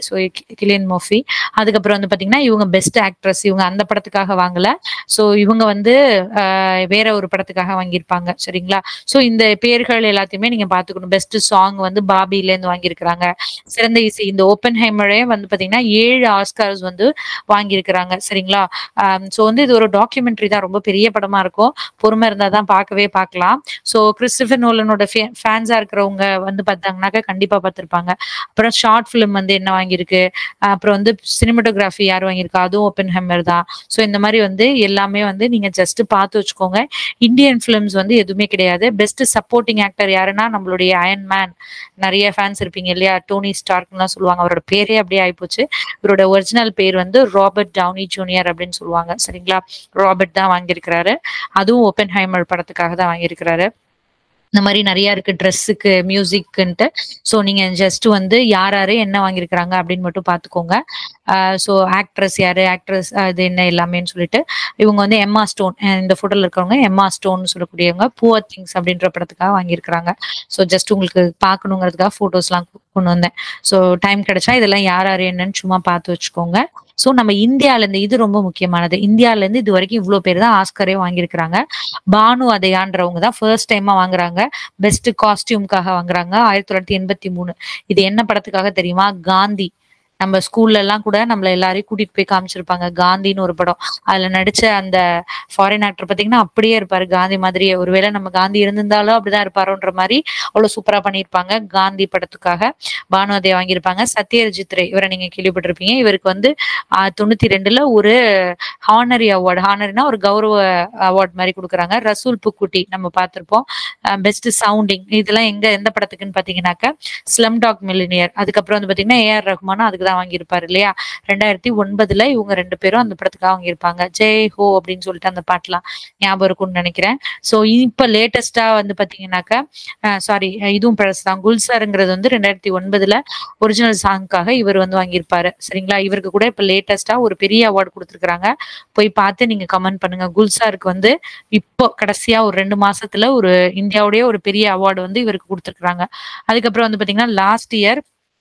கிலியன் மோஃபி அதுக்கப்புறம் வந்து பாத்தீங்கன்னா இவங்க பெஸ்ட் ஆக்ட்ரஸ் இவங்க அந்த படத்துக்காக வாங்கல சோ இவங்க வந்து ஆஹ், வேற ஒரு படத்துக்காக வாங்கியிருப்பாங்க சரிங்களா சோ இந்த பேர்கள் எல்லாத்தையுமே நீங்க பாத்துக்கணும் பெஸ்ட் சாங் வந்து பாபில இருந்து வாங்கியிருக்கிறாங்க சிறந்த இசை இந்த ஓப்பன் ஹைமரே வந்து பாத்தீங்கன்னா ஏழு ஆஸ்கார்ஸ் வந்து வாங்கியிருக்கிறாங்க சரிங்களா சோ வந்து இது ஒரு டாக்குமெண்ட்ரி தான் ரொம்ப பெரிய படமா இருக்கும் பொறுமை இருந்தா தான் பார்க்கவே பார்க்கலாம் சோ கிறிஸ்டபர் நோலனோட ஃபேன்ஸா இருக்கிறவங்க வந்து பார்த்தாங்கன்னாக்கா கண்டிப்பா பார்த்திருப்பாங்க அப்புறம் ஷார்ட் ஃபிலிம் வந்து என்ன வாங்கியிருக்கு அஹ் அப்புறம் வந்து சினிமட்டோகிராஃபி யார் வாங்கியிருக்கா அதுவும் ஓப்பன் ஹெம்மர் தான் ஸோ இந்த மாதிரி வந்து எல்லாமே வந்து நீங்க ஜஸ்ட் பார்த்து வச்சுக்கோங்க இந்தியன் ஃபிலிம்ஸ் வந்து எதுவுமே கிடையாது பெஸ்ட் சப்போர்ட்டிங் ஆக்டர் யாருன்னா நம்மளுடைய அயன் மேன் நிறைய ஃபேன்ஸ் இருப்பீங்க இல்லையா டோனி ஸ்டார்க்லாம் சொல்லுவாங்க அவரோட பேரே அப்படியே ஆயிப்போச்சு இவரோட ஒரிஜினல் பேர் வந்து ராபர்ட் டவுனி ஜூனியர் அப்படின்னு சொல்லுவாங்க சரிங்களா ராபர்ட் தான் வாங்கியிருக்கிறாரு அதுவும் ஓப்பன் ஹைமர் படத்துக்காக தான் வாங்கியிருக்கிறாரு இந்த மாதிரி நிறைய இருக்கு ட்ரெஸ்ஸுக்கு மியூசிக்குன்ட்டு ஸோ நீங்க ஜஸ்ட் வந்து யார் யாரு என்ன வாங்கியிருக்கிறாங்க அப்படின்னு மட்டும் பார்த்துக்கோங்க ஸோ ஆக்ட்ரஸ் யாரு ஆக்ட்ரஸ் அது என்ன எல்லாமேன்னு சொல்லிட்டு இவங்க வந்து எம்மா ஸ்டோன் இந்த ஃபோட்டோல இருக்கிறவங்க எம்மா ஸ்டோன் சொல்லக்கூடியவங்க புவர் திங்ஸ் அப்படின்ற படத்துக்காக வாங்கியிருக்கிறாங்க ஸோ ஜஸ்ட் உங்களுக்கு பார்க்கணுங்கிறதுக்காக ஃபோட்டோஸ்லாம் கொண்டு வந்தேன் ஸோ டைம் கிடைச்சா இதெல்லாம் யார் யார் என்னன்னு சும்மா பார்த்து வச்சுக்கோங்க ஸோ நம்ம இந்தியால இருந்து இது ரொம்ப முக்கியமானது இந்தியால இருந்து இது வரைக்கும் இவ்வளோ பேர் தான் ஆஸ்கரே வாங்கியிருக்கிறாங்க பானு அதையான்றவங்க தான் ஃபர்ஸ்ட் டைமா வாங்குறாங்க பெஸ்ட் காஸ்டியூம்காக வாங்குறாங்க ஆயிரத்தி தொள்ளாயிரத்தி எண்பத்தி மூணு இது என்ன படத்துக்காக தெரியுமா காந்தி நம்ம ஸ்கூல்ல எல்லாம் கூட நம்மள எல்லாரையும் கூட்டிட்டு போய் காமிச்சிருப்பாங்க காந்தின்னு ஒரு படம் அதுல நடிச்ச அந்த ஃபாரின் ஆக்டர் பாத்தீங்கன்னா அப்படியே இருப்பாரு காந்தி மாதிரியே ஒருவேளை நம்ம காந்தி இருந்திருந்தாலும் அப்படிதான் இருப்பாரோன்ற மாதிரி அவ்வளவு சூப்பரா பண்ணியிருப்பாங்க காந்தி படத்துக்காக பானுவதை வாங்கியிருப்பாங்க சத்யஜித் ரே இவரை நீங்க கேள்விப்பட்டிருப்பீங்க இவருக்கு வந்து ஆஹ், தொண்ணூத்தி ரெண்டுல ஒரு ஹானரி அவார்டு ஹானரினா ஒரு கௌரவ அவார்ட் மாதிரி கொடுக்குறாங்க ரசூல் புக்குட்டி நம்ம பார்த்திருப்போம் பெஸ்ட் சவுண்டிங் இதெல்லாம் எங்க எந்த படத்துக்குன்னு பாத்தீங்கன்னாக்க ஸ்லம் டாக் மில்லினியர் அதுக்கப்புறம் வந்து பாத்தீங்கன்னா ஏஆர் ரஹ்மானும் அதுக்கு தான் வாங்கியிருப்பாரு இல்லையா ரெண்டாயிரத்தி ஒன்பதுல இவங்க ரெண்டு பேரும் அந்த படத்துக்காக வாங்கியிருப்பாங்க ஜெய் ஹோ அப்படின்னு சொல்லிட்டு அந்த பாட்டுலாம் ஞாபகம் இருக்கும்னு நினைக்கிறேன் சோ இப்ப லேட்டஸ்டா வந்து பாத்தீங்கன்னாக்க சாரி இதுவும் பழசு தான் குல்சாருங்கிறது வந்து ரெண்டாயிரத்தி ஒன்பதுல ஒரிஜினல் சாங்காக இவர் வந்து வாங்கியிருப்பாரு சரிங்களா இவருக்கு கூட இப்ப லேட்டஸ்டா ஒரு பெரிய அவார்டு கொடுத்துருக்காங்க போய் பார்த்து நீங்க கமெண்ட் பண்ணுங்க குல்சாருக்கு வந்து இப்போ கடைசியா ஒரு ரெண்டு மாசத்துல ஒரு இந்தியாவுடைய ஒரு பெரிய அவார்டு வந்து இவருக்கு கொடுத்துருக்காங்க அதுக்கப்புறம் வந்து பாத்தீங்கன்னா லாஸ்ட் இயர்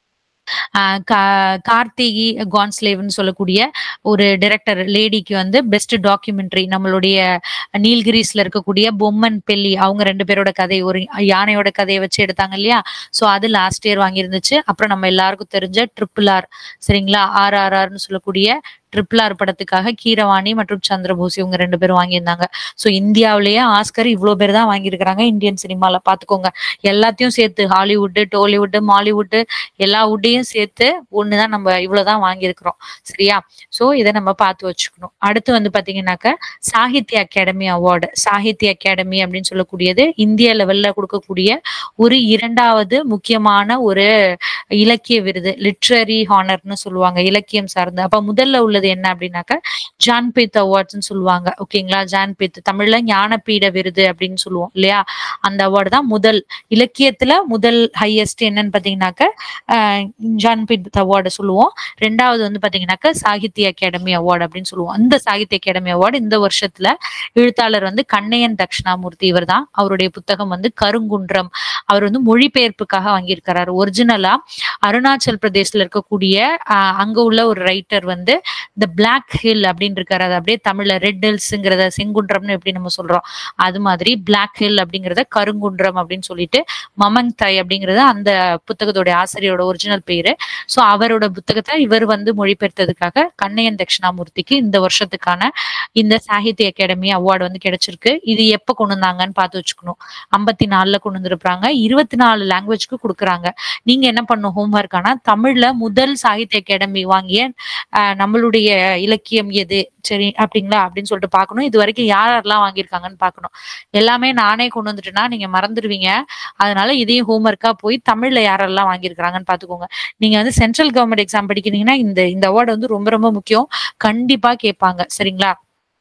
கார்த்திகி கான்ஸ்லேவ்னு சொல்லக்கூடிய ஒரு டைரக்டர் லேடிக்கு வந்து பெஸ்ட் டாக்குமெண்ட்ரி நம்மளுடைய நீல்கிரிஸ்ல இருக்கக்கூடிய பொம்மன் பெல்லி அவங்க ரெண்டு பேரோட கதை ஒரு யானையோட கதையை வச்சு எடுத்தாங்க இல்லையா சோ அது லாஸ்ட் இயர் வாங்கியிருந்துச்சு அப்புறம் நம்ம எல்லாருக்கும் தெரிஞ்ச ட்ரிபிள் ஆர் சரிங்களா ஆர் ஆர் ஆர்னு சொல்லக்கூடிய ட்ரிபிள் ஆர் படத்துக்காக கீரவாணி மற்றும் சந்திரபோஸ் இவங்க ரெண்டு பேரும் வாங்கியிருந்தாங்க சோ இந்தியாவிலேயே ஆஸ்கர் இவ்வளவு பேர் தான் வாங்கியிருக்கிறாங்க இந்தியன் சினிமால பாத்துக்கோங்க எல்லாத்தையும் சேர்த்து ஹாலிவுட் டோலிவுட் மாலிவுட் எல்லா வுட்டையும் சேர்த்து ஒண்ணுதான் நம்ம இவ்வளவுதான் வாங்கியிருக்கிறோம் சரியா சோ இதை நம்ம பார்த்து வச்சுக்கணும் அடுத்து வந்து பாத்தீங்கன்னாக்க Sahitya academy award Sahitya academy அப்படின்னு சொல்லக்கூடியது இந்திய லெவல்ல கொடுக்கக்கூடிய ஒரு இரண்டாவது முக்கியமான ஒரு இலக்கிய விருது லிட்ரரி ஹானர்னு சொல்லுவாங்க இலக்கியம் சார்ந்து அப்ப முதல்ல உள்ளது என்ன அப்படின்னாக்க ஜான்பீத் அவார்ட்ஸ்னு சொல்லுவாங்க ஓகேங்களா ஜான்பீத் தமிழ்ல ஞானபீட விருது அப்படின்னு சொல்லுவோம் இல்லையா அந்த அவார்டு தான் முதல் இலக்கியத்துல முதல் ஹையஸ்ட் என்னன்னு பாத்தீங்கன்னாக்க ஆஹ் ஜான்பீத் அவார்டு சொல்லுவோம் ரெண்டாவது வந்து பாத்தீங்கன்னாக்க சாகித்ய அகாடமி அவார்டு அப்படின்னு சொல்லுவோம் அந்த சாகித்ய அகாடமி அவார்டு இந்த வருஷத்துல எழுத்தாளர் வந்து கண்ணையன் தட்சிணாமூர்த்தி இவர் தான் அவருடைய புத்தகம் வந்து கருங்குன்றம் அவர் வந்து மொழிபெயர்ப்புக்காக வாங்கியிருக்கிறாரு ஒரிஜினலா அருணாச்சல் பிரதேஷ்ல இருக்கக்கூடிய ஆஹ் அங்க உள்ள ஒரு ரைட்டர் வந்து இந்த பிளாக் ஹில் அப்படின்னு இருக்காரு அது அப்படியே தமிழ்ல ரெட் ஹில்ஸ்ங்கிறத செங்குன்றம்னு எப்படி நம்ம சொல்றோம் அது மாதிரி பிளாக் ஹில் அப்படிங்கறத கருங்குன்றம் அப்படின்னு சொல்லிட்டு மமங் தாய் அப்படிங்கறது அந்த புத்தகத்தோட ஆசிரியரோட ஒரிஜினல் பேரு சோ அவரோட புத்தகத்தை இவர் வந்து மொழிபெயர்த்ததுக்காக கண்ணையன் தட்சிணாமூர்த்திக்கு இந்த வருஷத்துக்கான இந்த சாகித்ய அகாடமி அவார்டு வந்து கிடைச்சிருக்கு இது எப்ப கொண்டு வந்தாங்கன்னு பார்த்து வச்சுக்கணும் ஐம்பத்தி நாலுல கொண்டு வந்திருப்பாங்க இருபத்தி நாலு லாங்குவேஜ்க்கு கொடுக்குறாங்க நீங்க என்ன பண்ணும் ஹோம்ஒர்க் ஆனா தமிழ்ல முதல் சாகித்ய அகாடமி வாங்கிய ஆஹ் நம்மளுடைய இலக்கியம் எது சரி அப்படிங்களா அப்படின்னு சொல்லிட்டு பார்க்கணும் இது வரைக்கும் யார் யாரெல்லாம் வாங்கியிருக்காங்கன்னு பார்க்கணும் எல்லாமே நானே கொண்டு வந்துட்டேன்னா நீங்க மறந்துடுவீங்க அதனால இதையும் ஹோம்ஒர்க்கா போய் தமிழ்ல யாரெல்லாம் வாங்கியிருக்காங்கன்னு பாத்துக்கோங்க நீங்க வந்து சென்ட்ரல் கவர்மெண்ட் எக்ஸாம் படிக்கிறீங்கன்னா இந்த இந்த அவார்டு வந்து ரொம்ப ரொம்ப முக்கியம் கண்டிப்பா கேட்பாங்க சரிங்களா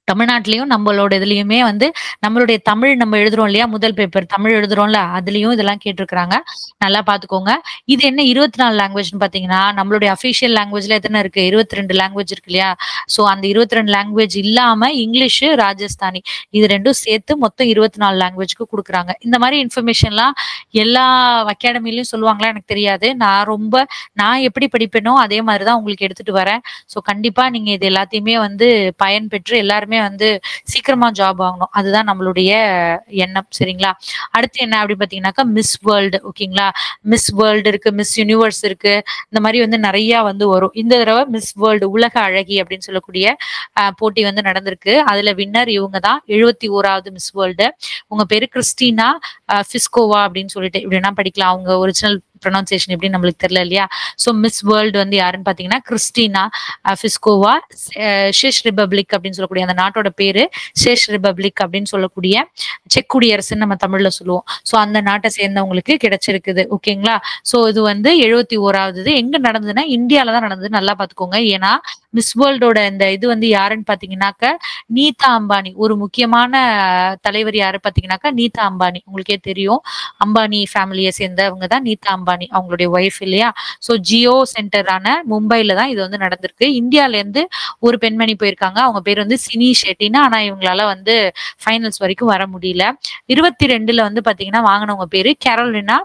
தமிழ்நாட்டிலயும் நம்மளோட இதுலயுமே வந்து நம்மளுடைய தமிழ் நம்ம எழுதுறோம் இல்லையா முதல் பேப்பர் தமிழ் எழுதுறோம்ல அதுலயும் இதெல்லாம் கேட்டிருக்கிறாங்க நல்லா பாத்துக்கோங்க இது என்ன இருபத்தி நாலு லாங்குவேஜ்னு பாத்தீங்கன்னா நம்மளுடைய அபிஷியல் லாங்குவேஜ்ல எத்தனை இருக்கு இருபத்தி ரெண்டு லாங்குவேஜ் இருக்கு இல்லையா சோ அந்த இருபத்தி ரெண்டு லாங்குவேஜ் இல்லாம இங்கிலீஷ் ராஜஸ்தானி இது ரெண்டும் சேர்த்து மொத்தம் இருபத்தி நாலு லாங்குவேஜ்க்கு கொடுக்குறாங்க இந்த மாதிரி இன்ஃபர்மேஷன்லாம் எல்லா அகாடமிலையும் சொல்லுவாங்களா எனக்கு தெரியாது நான் ரொம்ப நான் எப்படி படிப்பேனோ அதே மாதிரிதான் உங்களுக்கு எடுத்துட்டு வரேன் சோ கண்டிப்பா நீங்க இது எல்லாத்தையுமே வந்து பயன் பெற்று எல்லாருமே வந்து சீக்கிரமா ஜாப் வாங்கணும் அதுதான் நம்மளுடைய எண்ணம் சரிங்களா அடுத்து என்ன அப்படி பாத்தீங்கன்னாக்கா மிஸ் வேர்ல்டு ஓகேங்களா மிஸ் வேர்ல்டு இருக்கு மிஸ் யூனிவர்ஸ் இருக்கு இந்த மாதிரி வந்து நிறைய வந்து வரும் இந்த தடவை மிஸ் வேர்ல்டு உலக அழகி அப்படின்னு சொல்லக்கூடிய அஹ், போட்டி வந்து நடந்திருக்கு அதுல வின்னர் இவங்க தான் எழுபத்தி ஓராவது மிஸ் வேர்ல்டு உங்க பேரு கிறிஸ்டினா அஹ், ஃபிஸ்கோவா அப்படின்னு சொல்லிட்டு இப்படின்னா படிக்கலாம் அவங்க ஒரிஜினல் ப்ரொனவுன்சியேஷன் எப்படி நம்மளுக்கு தெரியல இல்லையா சோ மிஸ் வேர்ல்டு வந்து யாருன்னு பாத்தீங்கன்னா கிறிஸ்டினா அஹ், ஃபிஸ்கோவா அஹ், ஷேஷ் ரிபப்ளிக் அப்படின்னு சொல்லக்கூடிய அந்த நாட்டோட பேரு ஷேஷ் ரிபப்ளிக் அப்படின்னு சொல்லக்கூடிய செக் குடியரசுன்னு நம்ம தமிழ்ல சொல்லுவோம் சோ அந்த நாட்டை சேர்ந்தவங்களுக்கு கிடைச்சிருக்குது ஓகேங்களா சோ இது வந்து எழுபத்தி ஓராவது இது எங்க நடந்ததுன்னா இந்தியால தான் நடந்தது நல்லா பாத்துக்கோங்க ஏன்னா மிஸ் வேர்ல்டோட இந்த இது வந்து யாருன்னு பாத்தீங்கன்னாக்க நீதா அம்பானி ஒரு முக்கியமான அஹ், தலைவர் யாரு பாத்தீங்கன்னாக்கா நீதா அம்பானி உங்களுக்கே தெரியும் அம்பானி ஃபேமிலியை சேர்ந்தவங்க தான் நீதா அம்பானி அவங்களுடைய ஒய்ஃப் இல்லையா சோ ஜியோ சென்டரான மும்பைல தான் இது வந்து நடந்திருக்கு இந்தியால இருந்து ஒரு பெண்மணி போயிருக்காங்க அவங்க பேர் வந்து சினி ஷெட்டினா ஆனா இவங்களால வந்து ஃபைனல்ஸ் வரைக்கும் வர முடியல இருபத்தி ரெண்டுல வந்து பாத்தீங்கன்னா வாங்கினவங்க பேரு கேரோலினா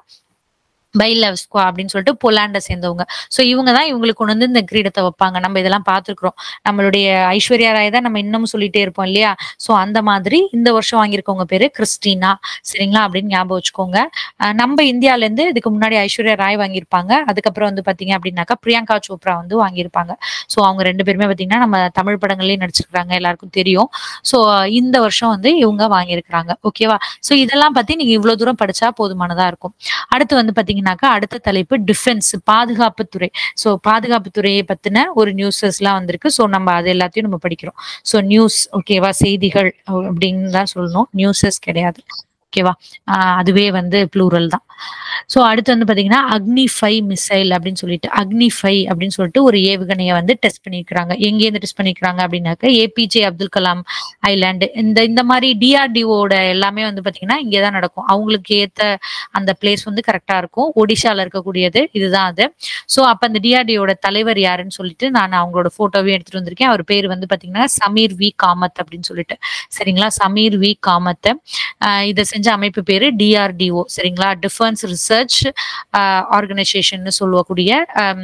பைலவ்ஸ்கோ அப்படின்னு சொல்லிட்டு போலாண்டை சேர்ந்தவங்க சோ இவங்க தான் இவங்களுக்கு கொண்டு வந்து இந்த கிரீடத்தை வைப்பாங்க நம்ம இதெல்லாம் பார்த்திருக்கிறோம் நம்மளுடைய ஐஸ்வர்யா ராய் தான் நம்ம இன்னமும் சொல்லிட்டே இருப்போம் இல்லையா சோ அந்த மாதிரி இந்த வருஷம் வாங்கியிருக்கவங்க பேரு கிறிஸ்டினா சரிங்களா அப்படின்னு ஞாபகம் வச்சுக்கோங்க அஹ் நம்ம இந்தியால இருந்து இதுக்கு முன்னாடி ஐஸ்வர்யா ராய் வாங்கியிருப்பாங்க அதுக்கப்புறம் வந்து பாத்தீங்க அப்படின்னாக்கா பிரியங்கா சோப்ரா வந்து வாங்கியிருப்பாங்க சோ அவங்க ரெண்டு பேருமே பாத்தீங்கன்னா நம்ம தமிழ் படங்கள்லயும் நடிச்சிருக்காங்க எல்லாருக்கும் தெரியும் சோ இந்த வருஷம் வந்து இவங்க வாங்கியிருக்கிறாங்க ஓகேவா சோ இதெல்லாம் பத்தி நீங்க இவ்வளவு தூரம் படிச்சா போதுமானதா இருக்கும் அடுத்து வந்து பாத்தீங்கன்னாக்கா அடுத்த தலைப்பு டிஃபென்ஸ் பாதுகாப்பு துறை சோ பாதுகாப்பு துறையை பத்தின ஒரு நியூஸஸ் எல்லாம் வந்திருக்கு சோ நம்ம அது எல்லாத்தையும் நம்ம படிக்கிறோம் சோ நியூஸ் ஓகேவா செய்திகள் அப்படின்னு தான் சொல்லணும் நியூஸஸ் கிடையாது ஓகேவா ஆஹ் அதுவே வந்து ப்ளூரல் தான் சோ அடுத்து வந்து பாத்தீங்கன்னா அக்னி ஃபைவ் மிசைல் அப்படின்னு சொல்லிட்டு அக்னி ஃபைவ் அப்படின்னு சொல்லிட்டு ஒரு ஏவுகணையை வந்து டெஸ்ட் பண்ணியிருக்கிறாங்க எங்கேருந்து டெஸ்ட் பண்ணிருக்காங்க அப்படின்னாக்க ஏபிஜே அப்துல் கலாம் ஐலாண்டு இந்த இந்த மாதிரி டிஆர்டிஓட எல்லாமே வந்து பாத்தீங்கன்னா இங்கேதான் நடக்கும் அவங்களுக்கு ஏத்த அந்த பிளேஸ் வந்து கரெக்டா இருக்கும் ஒடிஷால இருக்கக்கூடியது இதுதான் அது சோ அப்ப அந்த டிஆர்டிஓட தலைவர் யாருன்னு சொல்லிட்டு நான் அவங்களோட போட்டோவையும் எடுத்துட்டு வந்திருக்கேன் அவர் பேர் வந்து பாத்தீங்கன்னா சமீர் வி காமத் அப்படின்னு சொல்லிட்டு சரிங்களா சமீர் வி காமத் ஆஹ் இதை செஞ்ச அமைப்பு பேரு டிஆர்டிஓ சரிங்களா டிஃபென்ஸ் ரிசர்ச் ஆர்கனைசேஷன் சொல்லக்கூடிய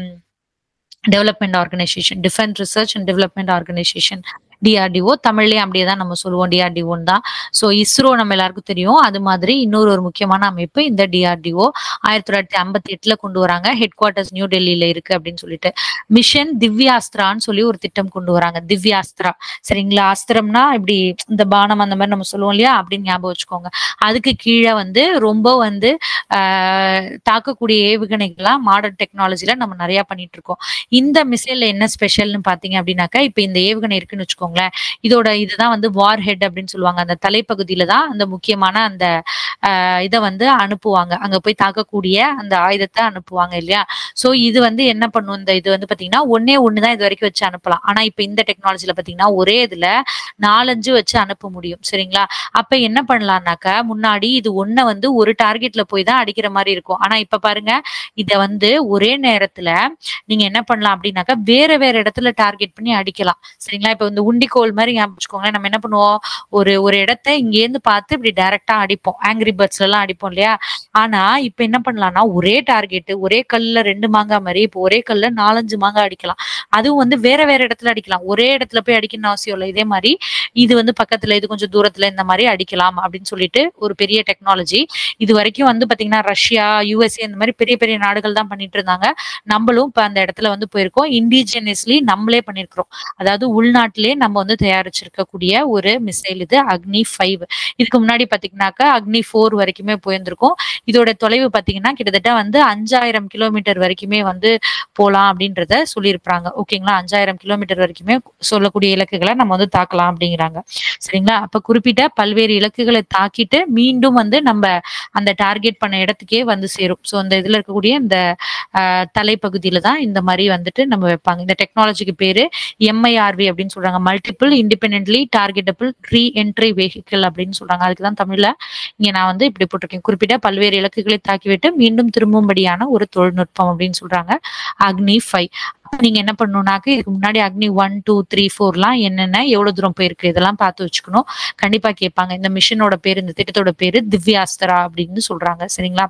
development organisation defence research and development organisation DRDO தமிழ்லயே அப்படியே தான் நம்ம சொல்லுவோம் டிஆர்டிஓன்னு தான் ஸோ இஸ்ரோ நம்ம எல்லாருக்கும் தெரியும் அது மாதிரி இன்னொரு ஒரு முக்கியமான அமைப்பு இந்த டிஆர்டிஓ ஆயிரத்தி தொள்ளாயிரத்தி ஐம்பத்தி எட்டுல கொண்டு வராங்க ஹெட் குவார்ட்டர்ஸ் நியூ டெல்லியில இருக்கு அப்படின்னு சொல்லிட்டு மிஷன் திவ்யாஸ்திரான்னு சொல்லி ஒரு திட்டம் கொண்டு வராங்க திவ்யாஸ்திரா சரிங்களா அஸ்திரம்னா இப்படி இந்த பானம் அந்த மாதிரி நம்ம சொல்லுவோம் இல்லையா அப்படின்னு ஞாபகம் வச்சுக்கோங்க அதுக்கு கீழே வந்து ரொம்ப வந்து ஆஹ் தாக்கக்கூடிய ஏவுகணைகள்லாம் மாடர்ன் டெக்னாலஜில நம்ம நிறைய பண்ணிட்டு இருக்கோம் இந்த மிசைல்ல என்ன ஸ்பெஷல்னு பாத்தீங்க அப்படின்னாக்கா இப்ப இந்த ஏவுகணை இருக்குன்னு வச்சுக்கோங்களேன் இதோட இதுதான் வந்து வார் ஹெட் அப்படின்னு சொல்லுவாங்க அந்த தலைப்பகுதியில தான் அந்த முக்கியமான அந்த ஆஹ் இதை வந்து அனுப்புவாங்க அங்க போய் தாக்கக்கூடிய அந்த ஆயுதத்தை அனுப்புவாங்க இல்லையா சோ இது வந்து என்ன பண்ணும் இந்த இது வந்து பாத்தீங்கன்னா ஒன்னே ஒண்ணுதான் இது வரைக்கும் வச்சு அனுப்பலாம் ஆனா இப்ப இந்த டெக்னாலஜில பாத்தீங்கன்னா ஒரே இதுல நாலஞ்சு வச்சு அனுப்ப முடியும் சரிங்களா அப்ப என்ன பண்ணலாம்னாக்கா முன்னாடி இது ஒன்ன வந்து ஒரு டார்கெட்ல போய் தான் அடிக்கிற மாதிரி இருக்கும் ஆனா இப்ப பாருங்க இத வந்து ஒரே நேரத்துல நீங்க என்ன பண்ணலாம் அப்படின்னாக்கா வேற வேற இடத்துல டார்கெட் பண்ணி அடிக்கலாம் சரிங்களா இப்ப இந்த உண்டிக்கோல் மாதிரி ஞாபகம் வச்சுக்கோங்களேன் நம்ம என்ன பண்ணுவோம் ஒரு ஒரு இடத்த இங்க இருந்து பார்த்து இப்படி டைரக்டா அடிப்போம் ஆங்கிரி பேர்ட்ஸ்ல எல்லாம் அடிப்போம் இல்லையா ஆனா இப்ப என்ன பண்ணலாம்னா ஒரே டார்கெட் ஒரே கல்ல ரெண்டு மாங்காய் மாதிரி இப்போ ஒரே கல்ல நாலஞ்சு மாங்காய் அடிக்கலாம் அதுவும் வந்து வேற வேற இடத்துல அடிக்கலாம் ஒரே இடத்துல போய் அடிக்கணும்னு அவசியம் இல்லை இதே மாதிரி இது வந்து பக்கத்துல இது கொஞ்சம் தூரத்துல இந்த மாதிரி அடிக்கலாம் அப்படின்னு சொல்லிட்டு ஒரு பெரிய டெக்னாலஜி இது வரைக்கும் வந்து பாத்தீங்கன்னா ரஷ்யா யூஎஸ்ஏ இந்த மாதிரி பெரிய பெரிய நாடுகள் தான் பண்ணிட்டு இருந்தாங்க நம்மளும் இப்ப அந்த இடத்துல வந்து போயிருக்கோம் இண்டிஜினியஸ்லி நம்மளே பண்ணிருக்கிறோம் அதாவது உள்நாட்டிலே நம்ம வந்து தயாரிச்சிருக்கக்கூடிய ஒரு மிசைல் இது அக்னி ஃபைவ் இதுக்கு முன்னாடி பாத்தீங்கன்னாக்கா அக்னி ஃபோர் ஃபோர் வரைக்குமே போயிருந்திருக்கும் இதோட தொலைவு பாத்தீங்கன்னா கிட்டத்தட்ட வந்து அஞ்சாயிரம் கிலோமீட்டர் வரைக்குமே வந்து போலாம் அப்படின்றத சொல்லியிருப்பாங்க ஓகேங்களா அஞ்சாயிரம் கிலோமீட்டர் வரைக்குமே சொல்லக்கூடிய இலக்குகளை நம்ம வந்து தாக்கலாம் அப்படிங்கிறாங்க சரிங்களா அப்ப குறிப்பிட்ட பல்வேறு இலக்குகளை தாக்கிட்டு மீண்டும் வந்து நம்ம அந்த டார்கெட் பண்ண இடத்துக்கே வந்து சேரும் ஸோ அந்த இதுல இருக்கக்கூடிய இந்த ஆஹ், தலைப்பகுதியில தான் இந்த மாதிரி வந்துட்டு நம்ம வைப்பாங்க இந்த டெக்னாலஜிக்கு பேரு எம்ஐஆர்வி அப்படின்னு சொல்றாங்க multiple independently targetable re entry vehicle அப்படின்னு சொல்றாங்க அதுக்கு தான் தமிழ்ல இங்க நான் வந்து இப்படி போட்டிருக்கேன் குறிப்பிட்ட பல்வேறு இலக்குகளை தாக்கிவிட்டு மீண்டும் திரும்பும்படியான ஒரு தொழில்நுட்பம் அப்படின்னு சொல்றாங்க அக்னி ஃபைவ் நீங்க என்ன பண்ணணும்னாக்க இதுக்கு முன்னாடி அக்னி ஒன் டூ த்ரீ ஃபோர்லாம் என்னென்ன எவ்வளவு தூரம் போயிருக்கு இதெல்லாம் பார்த்து வச்சுக்கணும் கண்டிப்பா கேட்பாங்க இந்த மிஷனோட பேரு இந்த திட்டத்தோட பேரு திவ்யாஸ்தரா அப்படின்னு சொல்றாங்க சரிங்களா